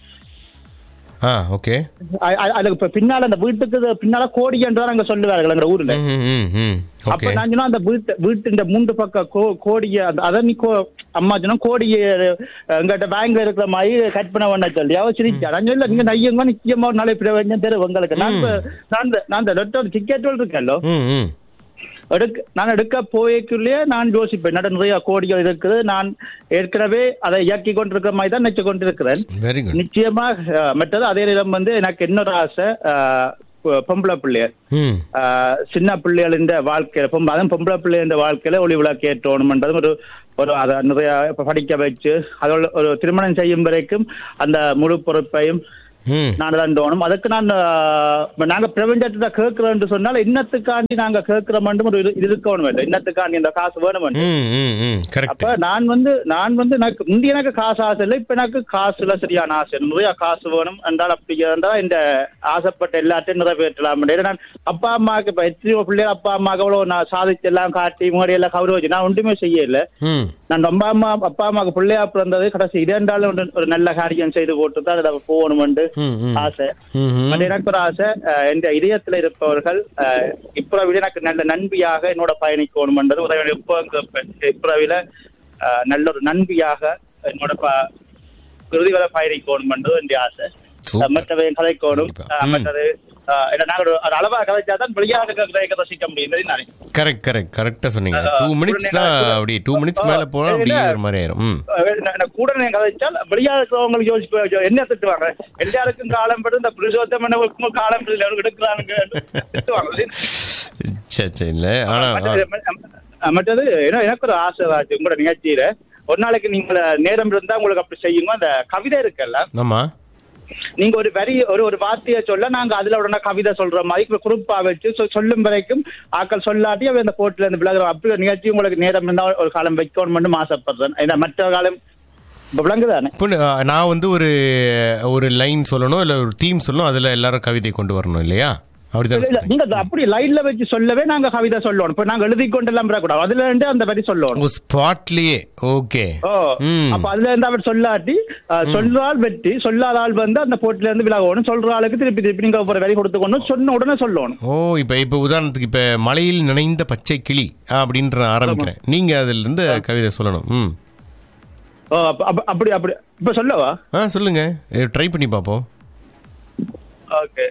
ஆ ஓகே அ- அ- அதுக்கு இப்ப பின்னால அந்த வீட்டுக்கு இது பின்னால கோடி என்றார் அங்க சொல்லுவார்கள் எங்க ஊர்ல ம் ம், ம் ம் அப்ப ஓகே நான் சொன்னா அந்த வீட்டு வீட்டு இந்த மூன்று பக்கம் கோ கோடிய அந்த அதை நீ கோ அம்மா சொன்னா கோடிய எங்கிட்ட பேங்க்ல இருக்கிற மாதிரி கற்பனை பண்ண சொல்லி அவ சிரிச்சா நான் சொல்ல நீங்க நையங்க நிச்சயமா ஒரு நாளை பிரபஞ்சம் தரும் உங்களுக்கு நான் இப்ப- நான் இந்த- நான் இந்த லெட்டர் டிக்கெட் இருக்கேன்லோ ம் ம் எடுக்க நான் எடுக்க போய்க்குள்ளேயே நான் யோசிப்பேன் நட நிறைய கோடிகள் இருக்குது நான் ஏற்கனவே அதை இயக்கி கொண்டிருக்கிற மாதிரி தான் நினைச்சு கொண்டிருக்கிறேன் வெரி குட் நிச்சயமா அஹ், மற்றது அதே நேரம் வந்து எனக்கு இன்னொரு ஆசை அஹ், பொ- பொம்பளை பிள்ளையர் ம் அஹ், சின்ன பிள்ளைகளின் வாழ்க்கையில பொம்பளை அதுவும் பொம்பளை பிள்ளைகளின் வாழ்க்கையில ஒளி விளக்கு ஏற்றணும்ன்றதும் ஒரு ஒரு அதை நிறைய இப்ப படிக்க வச்சு அதோட ஒரு திருமணம் செய்யும் வரைக்கும் அந்த முழு பொறுப்பையும் ம் நான் ரெண்டோனும் அதுக்கு நான் ஆஹ், இப்ப நாங்க பிரபஞ்சத்தை கேட்கிறோம் சொன்னால் இன்னத்துக்காண்டி நாங்க கேட்கிறோம் ஒரு இது இது இருக்கணும் இல்லை இன்னத்துக்காண்டி இந்த காசு வேணும் ம் ம் ம் கரெக்ட் அப்ப நான் வந்து நான் வந்து எனக்கு முந்தி எனக்கு காசு ஆசை இல்லை இப்ப எனக்கு காசுல சரியான ஆசை நிறைய காசு வேணும் என்றால் அப்படி இருந்தால் இந்த ஆசைப்பட்ட எல்லாத்தையும் நிறைவேற்றலாம் ஏன்னா நான் அப்பா அம்மாவுக்கு இப்ப எத்தனையோ பிள்ளைகள் அப்பா அம்மாவுக்கு அவ்வளவு நான் சாதிச்சு எல்லாம் காட்டி முன்னாடி எல்லாம் கௌரவிச்சு நான் ஒன்றுமே செய்யல ம் நான் ரொம்ப அம்மா அப்பா அம்மாவுக்கு பிள்ளையா பிறந்தது கடைசி இரண்டாலும் ஒரு ஒரு நல்ல காரியம் செய்து போட்டு தான் அதை போகணும்னு ம், ம். ஆசை ம், ம். பட் எனக்கு ஒரு ஆசை அஹ், என் இதயத்துல இருப்பவர்கள் அஹ், இப்புறவில எனக்கு நல்ல நண்பியாக என்னோட பயணிக்கணும்ன்றது உதவி இப்போ இப்புறவில அஹ், நல்ல ஒரு நண்பியாக என்னோட ப- இறுதி வரை பயணிக்கணும்ன்றது என் ஆசை Super. அஹ், மற்றவை கதைக்கணும் கண்டிப்பா. அஹ், ம். மற்றது அஹ், ஏன்னா நாங்கள் ஒரு- ஒரு அளவா கதைச்சா தான் வெளியாக கதைக்க ரசிக்க முடியும் நான் கரெக்ட் கரெக்ட் கரெக்டா சொன்னீங்க அஹ், டூ மினிட்ஸ் தான் உடனே அப்படி டூ மினிட்ஸ் மேல போனா இல்ல. அப்படியே ஒரு மாதிரி ஆயிரும் ம் அஹ் நான் கூட நான் கதைச்சால் வெளியா இருக்கிறவங்களுக்கு யோசிச்சு என்ன திட்டுவாங்க எல்லாருக்கும் காலம் பட்டு இந்த புருஷோத்தமன காலம் எடுக்கிறானுங்க திட்டுவாங்க சரி சரி இல்ல ஆனா மற்றது அஹ் மற்றது ஏன்னா எனக்கு ஒரு ஆசை ஆச்சு உங்களோட நிகழ்ச்சியில ஒரு நாளைக்கு நீங்க நேரம் இருந்தா உங்களுக்கு அப்படி செய்யுங்க அந்த கவிதை இருக்குல்ல ஆமா நீங்க ஒரு வரி ஒரு ஒரு வார்த்தையை சொல்ல நாங்க அதுல உடனே கவிதை சொல்ற மாதிரி குரூப்பா வச்சு சொ- சொல்லும் வரைக்கும் ஆக்கள் சொல்லாட்டி அவ அந்த போட்டுல இருந்து விலகுறோம் அப்படி ஒரு நிகழ்ச்சி உங்களுக்கு நேரம் இருந்தா ஒரு காலம் வைக்கணும் மட்டும் ஆசைப்படுறேன் ஏன்னா மற்ற காலம் இப்ப விளங்குதானே இப்போ அஹ், நான் வந்து ஒரு ஒரு லைன் சொல்லணும் இல்ல ஒரு தீம் சொல்லணும் அதுல எல்லாரும் கவிதை கொண்டு வரணும் இல்லையா இல்ல, இல்ல, அப்படிதான் நீங்க அது அப்படி லைன்ல வச்சு சொல்லவே நாங்க கவிதை சொல்லணும் இப்ப நாங்க எழுதி கொண்டு எல்லாம் கூடாது அதுல இருந்து அந்த வரி சொல்லணும் ஸ்பாட்லயே ஓகே ஓ ம் அப்ப அதுல இருந்து அவர் சொல்லாட்டி அஹ், சொல்ற ஆள் வெற்றி சொல்லாத ஆள் வந்து அந்த போட்டில இருந்து விலகணும் சொல்ற ஆளுக்கு திருப்பி திருப்பி நீங்க ஒரு வரி கொடுத்துக்கணும் சொன்ன உடனே சொல்லணும் ஓ இப்ப இப்ப உதாரணத்துக்கு இப்ப மலையில் நினைந்த பச்சை கிளி அப்படின்ற ஆரம்பிக்கிறேன் நீங்க அதுல இருந்து கவிதை சொல்லணும் ம் ஓ அப்ப- அப்ப- அப்படி அப்படி இப்ப சொல்லவா ஆ சொல்லுங்க ட்ரை பண்ணி பார்ப்போம் ஓகே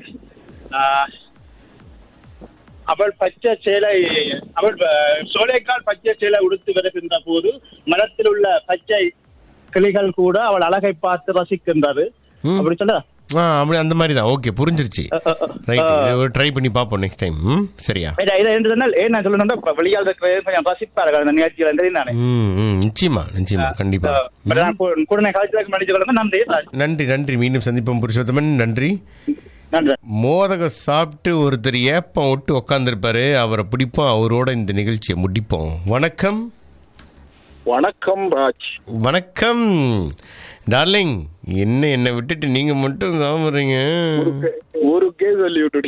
அவள் பச்சை சேலை அவள் அஹ், சோலைக்கால் பச்சை சேலை உடுத்து வருகின்ற போது மரத்தில் உள்ள பச்சை கிளிகள் கூட அவள் அழகை பார்த்து ரசிக்கின்றது ம். அப்படி சொல்ல ஆ அப்படி அந்த மாதிரி தான் ஓகே புரிஞ்சிருச்சு ரைட் ட்ரை பண்ணி பார்ப்போம் நெக்ஸ்ட் டைம் ம் சரியா இதை இதை என்று சொன்னால் ஏன் நான் சொல்லணும்னா இப்ப வெளியால் இருக்கிற கொஞ்சம் ரசிப்பார்கள் அந்த நிகழ்ச்சியில் இருந்து நானே ம் ம் நிச்சயமா நிச்சயமா கண்டிப்பா அஹ், but நான் கூ- கூட நான் கழிச்சு மன்னிச்சு கொள்ளுங்க நன்றி நன்றி நன்றி மீண்டும் சந்திப்போம் புருஷோத்தமன் நன்றி நன்றி மோதகம் சாப்பிட்டு ஒருத்தர் ஏப்பம் விட்டு உக்காந்துருப்பாரு அவரை பிடிப்போம் அவரோட இந்த நிகழ்ச்சியை முடிப்போம் வணக்கம் வணக்கம் ராஜ் வணக்கம் டார்லிங் என்ன என்னை விட்டுட்டு நீங்க மட்டும் சாப்பிட்றீங்க ஊருக்கே சொல்லி விட்டுடி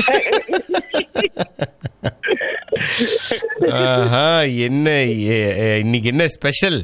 ஆஹா என்ன எ- எ- இன்னைக்கு என்ன ஸ்பெஷல்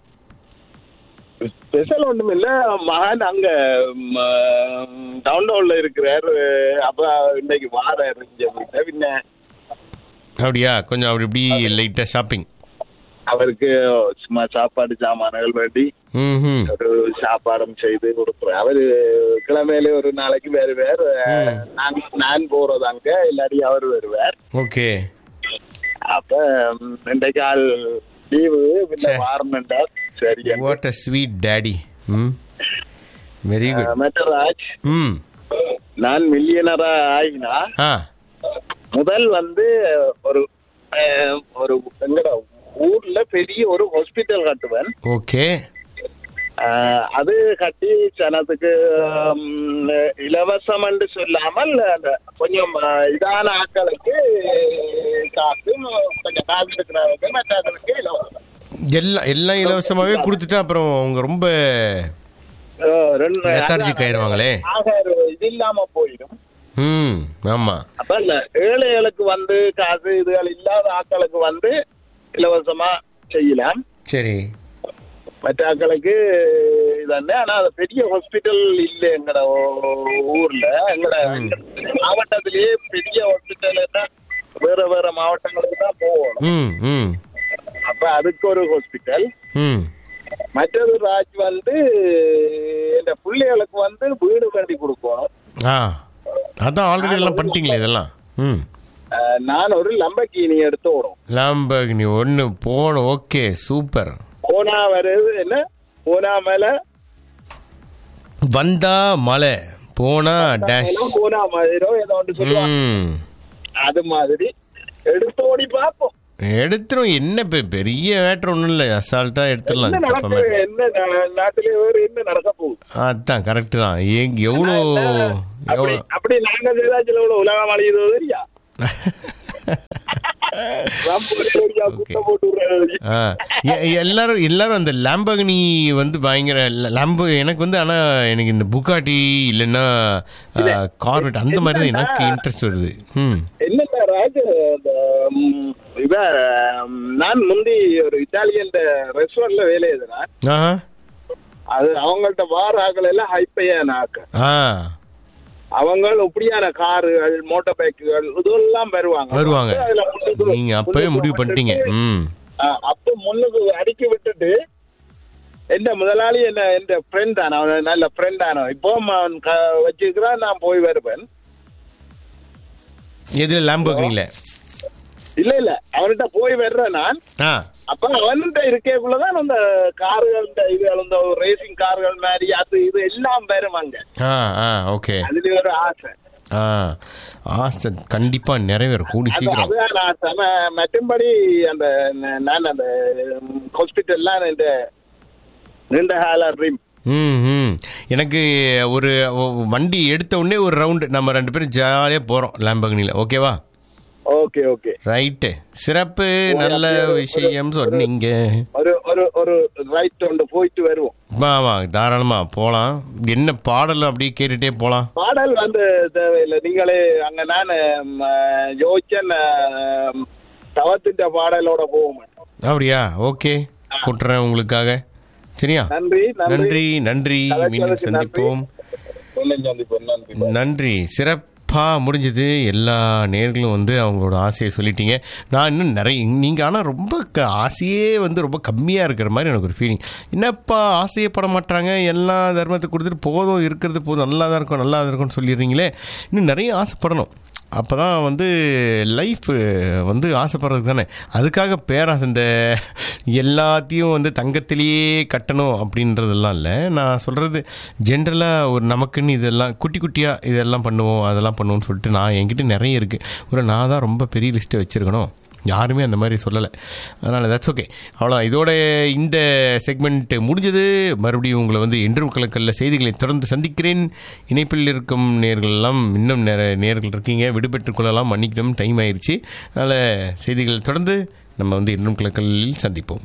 ஸ்பெஷல் ஒண்ணும் இல்ல மகன் அங்க டவுன் டவுன்ல இருக்கிறார் அப்ப இன்னைக்கு வார இருந்த பின்ன அப்படியா கொஞ்சம் அப்படி இப்படி லைட்டா ஷாப்பிங் அவருக்கு சும்மா சாப்பாடு சாமான்கள் வேண்டி ம் ஒரு சாப்பாடும் செய்து கொடுக்குறேன் அவரு கிழமையில ஒரு நாளைக்கு வேறு வேறு நான் நான் போறது அங்க இல்லாட்டி அவர் வருவார் ஓகே அப்ப ம், இன்றைக்கு ஆள் லீவு பின்ன சே. வாரணுண்டார் சரி வாட் அ ஸ்வீட் டேடி ம் வெரி குட் மெட்டராஜ் ம் நான் மில்லியனரா ஆகினா ஆ முதல் வந்து ஒரு அஹ், ஒரு எங்கட ஊர்ல பெரிய ஒரு ஹாஸ்பிட்டல் கட்டுவேன் ஓகே அஹ், அது கட்டி ஜனத்துக்கு ம், இலவசம் என்று சொல்லாமல் அந்த கொஞ்சம் அஹ், இதான ஆட்களுக்கு காசு கொஞ்சம் காசு இருக்கிறவங்க மற்றவர்களுக்கு இலவசம் எல்லாம் எல்லாம் இலவசமாவே கொடுத்துட்டா அப்புறம் அவங்க ரொம்ப அஹ், ரெண்டு Lethargic ஆயிருவாங்களே. ஆக ஒரு இது இல்லாம போயிடும் ம் ஆமா அப்ப இந்த ஏழைகளுக்கு வந்து காசு இதுகள் இல்லாத ஆட்களுக்கு வந்து இலவசமா செய்யலாம் சரி மற்ற ஆட்களுக்கு இதന്നെ ஆனா அது பெரிய ஹாஸ்பிட்டல் இல்ல எங்கட ஊ- ஊர்ல எங்கட மாவட்டத்திலேயே பெரிய ஹாஸ்பிட்டல் வேற வேற மாவட்டங்களுக்கு தான் போகணும் ம் ம் அப்ப அதுக்கு ஒரு ஹாஸ்பிட்டல் ம் மற்றது ராஜ் வந்து இந்த பிள்ளைகளுக்கு வந்து வீடு கட்டி கொடுக்கணும் ஆ அதான் ஆல்ரெடி எல்லாம் பண்ணிட்டீங்களே இதெல்லாம் ம் அஹ் நான் ஒரு லம்பக்கீனி எடுத்து ஓடும் லாம்பகினி ஒன்று போகணும் ஓகே சூப்பர் போனா வருது என்ன போனா மேல வந்தா மலை போனா டேஷ் போனா மாதிரியோ ஏதோ ஒன்று சொல்லுவாங்க ம் அது மாதிரி எடுத்து ஓடி பார்ப்போம் எடுத்துரும் என்ன பெ- பெரிய மேட்ரு ஒன்றும் இல்லை அசால்ட்டாக எடுத்துடலாம் என்ன தப்பா நடக்குது மேட்ரு. என்ன நா- நாட்டிலே வேறு என்ன நடக்க போகுது அதான் கரெக்டு தான் எங் எவ்வளோ அப்படி எவ்வளோ அப்படி நாங்க செய்தாச்சுல எவ்வளவு உலகம் அழியுதோ தெரியா ட்ரம்ப் ஒரே அடியா குத்த போட்டு விடுறாரு. ஆ எ- எல்லாரும் எல்லாரும் அந்த லாம்பகனி வந்து பயங்கர லாம்போ எனக்கு வந்து ஆனால் எனக்கு இந்த புகாட்டி இல்லைன்னா கார்வெட் அந்த மாதிரி தான் எனக்கு இன்ட்ரெஸ்ட் வருது ம் என்னன்னா ராஜ் இந்த ம், இவ ம், நான் முந்தி ஒரு இத்தாலியன் ரெஸ்டாரண்ட்ல வேலை செய்தேன் ஆஹா அது அவங்கள்ட்ட வார ஆக்கள் எல்லாம் ஹைப்பையான ஆக்கள் ஆ அவங்க இப்படியான காருகள் மோட்டார் பைக்குகள் இதெல்லாம் வருவாங்க வருவாங்க அதுல முன்னுக்கு- நீங்கள் அப்போவே முடிவு பண்ணிட்டீங்க ம் ஆ, அப்ப முன்னுக்கு அடுக்கி விட்டுட்டு எந்த முதலாளி என்ன எந்த ஃப்ரெண்ட் தானே அவன் நல்ல ஃப்ரெண்ட் தானோ இப்போ அவன் க- வச்சிருக்கிறான் நான் போய் வருவேன் எது லாம்பகனியில் இல்ல இல்ல அவன்கிட்ட போய் வர்றேன் நான் ஆ அப்ப அவன்கிட்ட இருக்கேக்குள்ளதான் அந்த கார்கள் இந்த இது அந்த ரேசிங் கார்கள் மாதிரி அது இது எல்லாம் வரும் அங்க ஆ ஆ ஓகே அதுல ஒரு ஆசை ஆ ஆசை கண்டிப்பாக நிறைவேறும் கூடி அது சீக்கிரம் அதுதான் ஆசை ம- மற்றும்படி அந்த ந- நான் அந்த ஹாஸ்பிட்டல்லாம் இந்த நீண்ட கால ட்ரீம் ம் ம் எனக்கு ஒரு ஒ- வண்டி எடுத்த உடனே ஒரு ரவுண்டு நம்ம ரெண்டு பேரும் ஜாலியாக போகிறோம் லாம்பகனியில் ஓகேவா ஓகே ஓகே ரைட்டு சிறப்பு நல்ல விஷயம் சொன்னீங்க ஒரு ஒரு ஒரு ரைட் ஒன்று போயிட்டு வருவோம் ஆமா தாராளமாக போகலாம் என்ன பாடல் அப்படியே கேட்டுட்டே போகலாம் பாடல் வந்து தேவையில்லை நீங்களே அங்க நான் யோசிச்சேன் தவத்திட்ட பாடலோட போக மாட்டோம் அப்படியா ஓகே கூட்டுறேன் உங்களுக்காக சரியா நன்றி நன்றி நன்றி மீண்டும் கலைச்சலுக்கு நன்றி. சந்திப்போம் மீண்டும் சந்திப்போம் நன்றி நன்றி சிறப்பாக முடிஞ்சது எல்லா நேர்களும் வந்து அவங்களோட ஆசையை சொல்லிட்டீங்க நான் இன்னும் நிறைய நீங்கள் ஆனால் ரொம்ப க ஆசையே வந்து ரொம்ப கம்மியாக இருக்கிற மாதிரி எனக்கு ஒரு ஃபீலிங் என்னப்பா ஆசையே பட மாட்டாங்க எல்லா தர்மத்தை கொடுத்துட்டு போதும் இருக்கிறது போதும் நல்லா தான் இருக்கும் நல்லா தான் இருக்கும்னு சொல்லிடுறீங்களே இன்னும் நிறைய ஆசைப்படணும் அப்போ தான் வந்து லைஃப் வந்து ஆசைப்படுறது தானே அதுக்காக பேராசை இந்த எல்லாத்தையும் வந்து தங்கத்திலேயே கட்டணும் அப்படின்றதெல்லாம் இல்லை நான் சொல்கிறது ஜென்ரலாக ஒரு நமக்குன்னு இதெல்லாம் குட்டி குட்டியாக இதெல்லாம் பண்ணுவோம் அதெல்லாம் பண்ணுவோம்னு சொல்லிட்டு நான் என்கிட்ட நிறைய இருக்குது ஒரு நான் தான் ரொம்ப பெரிய லிஸ்ட்டை வச்சுருக்கணும் யாருமே அந்த மாதிரி சொல்லலை அதனால் தட்ஸ் ஓகே அவ்வளோ இதோட இந்த செக்மெண்ட் முடிஞ்சது மறுபடியும் உங்களை வந்து என்றும் கலக்கல்ல செய்திகளை தொடர்ந்து சந்திக்கிறேன் இணைப்பில் இருக்கும் நேர்கள் எல்லாம் இன்னும் நிறைய நேர்கள் இருக்கீங்க விடுபெற்றுக் கொள்ளலாம் மன்னிக்கணும் டைம் ஆயிடுச்சு அதனால் செய்திகள் தொடர்ந்து நம்ம வந்து என்றும் கலக்கலில் சந்திப்போம்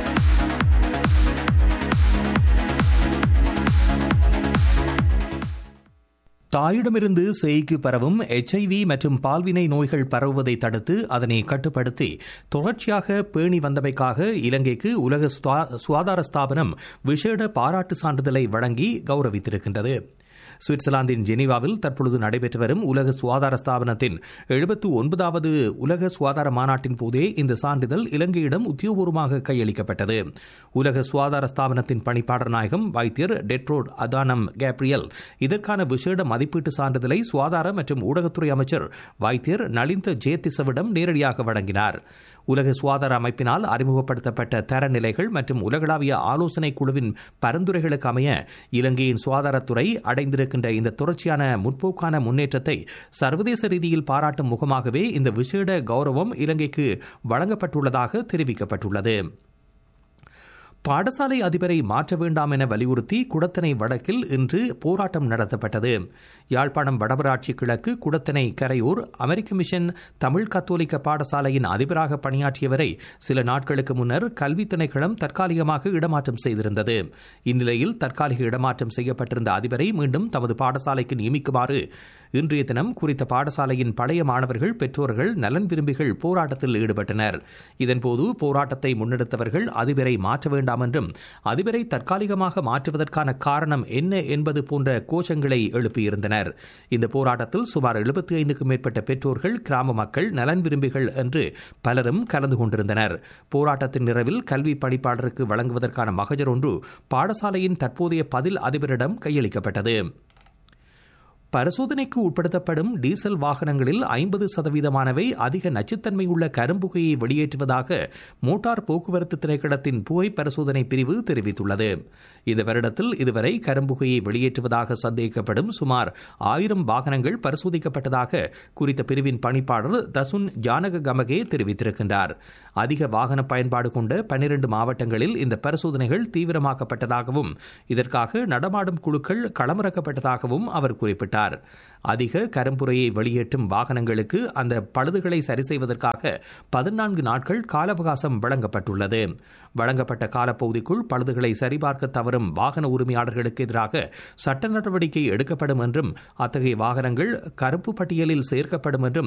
தாயிடமிருந்து சேய்க்கு பரவும் எச்ஐவி மற்றும் பால்வினை நோய்கள் பரவுவதை தடுத்து அதனை கட்டுப்படுத்தி தொடர்ச்சியாக பேணி வந்தமைக்காக இலங்கைக்கு உலக சுதா- சுகாதார ஸ்தாபனம் விசேட பாராட்டு சான்றிதழை வழங்கி கௌரவித்திருக்கின்றது சுவிட்சர்லாந்தின் ஜெனீவாவில் தற்பொழுது நடைபெற்று வரும் உலக சுகாதார ஸ்தாபனத்தின் எழுபத்து ஒன்பதாவது உலக சுகாதார மாநாட்டின் போதே இந்த சான்றிதழ் இலங்கையிடம் உத்தியோகபூர்வமாக கையளிக்கப்பட்டது உலக சுகாதார ஸ்தாபனத்தின் பணிப்பாளர் நாயகம் வைத்தியர் டெட்ரோட் அதானம் கேப்ரியல் இதற்கான விசேட மதிப்பீட்டு சான்றிதழை சுகாதார மற்றும் ஊடகத்துறை அமைச்சர் வைத்தியர் நலிந்த ஜெயதிசவிடம் நேரடியாக வழங்கினார் உலக சுகாதார அமைப்பினால் அறிமுகப்படுத்தப்பட்ட தரநிலைகள் மற்றும் உலகளாவிய ஆலோசனை குழுவின் பரிந்துரைகளுக்கு அமைய இலங்கையின் சுகாதாரத்துறை அடைந்திருக்கின்ற இந்த தொடர்ச்சியான முற்போக்கான முன்னேற்றத்தை சர்வதேச ரீதியில் பாராட்டும் முகமாகவே இந்த விசேட கௌரவம் இலங்கைக்கு வழங்கப்பட்டுள்ளதாக தெரிவிக்கப்பட்டுள்ளது பாடசாலை அதிபரை மாற்ற வேண்டாம் என வலியுறுத்தி குடத்தனை வடக்கில் இன்று போராட்டம் நடத்தப்பட்டது யாழ்ப்பாணம் வடபராட்சி கிழக்கு குடத்தனை கரையூர் அமெரிக்க மிஷன் தமிழ் கத்தோலிக்க பாடசாலையின் அதிபராக பணியாற்றியவரை சில நாட்களுக்கு முன்னர் கல்வி திணைக்களம் தற்காலிகமாக இடமாற்றம் செய்திருந்தது இந்நிலையில் தற்காலிக இடமாற்றம் செய்யப்பட்டிருந்த அதிபரை மீண்டும் தமது பாடசாலைக்கு நியமிக்குமாறு இன்றைய தினம் குறித்த பாடசாலையின் பழைய மாணவர்கள் பெற்றோர்கள் நலன் விரும்பிகள் போராட்டத்தில் ஈடுபட்டனர் இதன்போது போராட்டத்தை முன்னெடுத்தவர்கள் அதிபரை மாற்ற வேண்டாம் என்றும் அதிபரை தற்காலிகமாக மாற்றுவதற்கான காரணம் என்ன என்பது போன்ற கோஷங்களை எழுப்பியிருந்தனர் இந்த போராட்டத்தில் சுமார் எழுபத்தி ஐந்துக்கும் மேற்பட்ட பெற்றோர்கள் கிராம மக்கள் நலன் விரும்பிகள் என்று பலரும் கலந்து கொண்டிருந்தனர் போராட்டத்தின் நிறைவில் கல்வி பணிப்பாளருக்கு வழங்குவதற்கான மகஜர் ஒன்று பாடசாலையின் தற்போதைய பதில் அதிபரிடம் கையளிக்கப்பட்டது பரிசோதனைக்கு உட்படுத்தப்படும் டீசல் வாகனங்களில் ஐம்பது சதவீதமானவை அதிக நச்சுத்தன்மை உள்ள கரும்புகையை வெளியேற்றுவதாக மோட்டார் போக்குவரத்து திணைக்களத்தின் புகை பரிசோதனை பிரிவு தெரிவித்துள்ளது இந்த வருடத்தில் இதுவரை கரும்புகையை வெளியேற்றுவதாக சந்தேகிக்கப்படும் சுமார் ஆயிரம் வாகனங்கள் பரிசோதிக்கப்பட்டதாக குறித்த பிரிவின் பணிப்பாளர் தசுன் ஜானக கமகே தெரிவித்திருக்கின்றார் அதிக வாகன பயன்பாடு கொண்ட பன்னிரண்டு மாவட்டங்களில் இந்த பரிசோதனைகள் தீவிரமாக்கப்பட்டதாகவும் இதற்காக நடமாடும் குழுக்கள் களமிறக்கப்பட்டதாகவும் அவர் குறிப்பிட்டார் அதிக கரும்புரையை வெளியேற்றும் வாகனங்களுக்கு அந்த பழுதுகளை சரி செய்வதற்காக பதினான்கு நாட்கள் கால அவகாசம் வழங்கப்பட்டுள்ளது வழங்கப்பட்ட காலப்பகுதிக்குள் பழுதுகளை சரிபார்க்க தவறும் வாகன உரிமையாளர்களுக்கு எதிராக சட்ட நடவடிக்கை எடுக்கப்படும் என்றும் அத்தகைய வாகனங்கள் கருப்பு பட்டியலில் சேர்க்கப்படும் என்றும்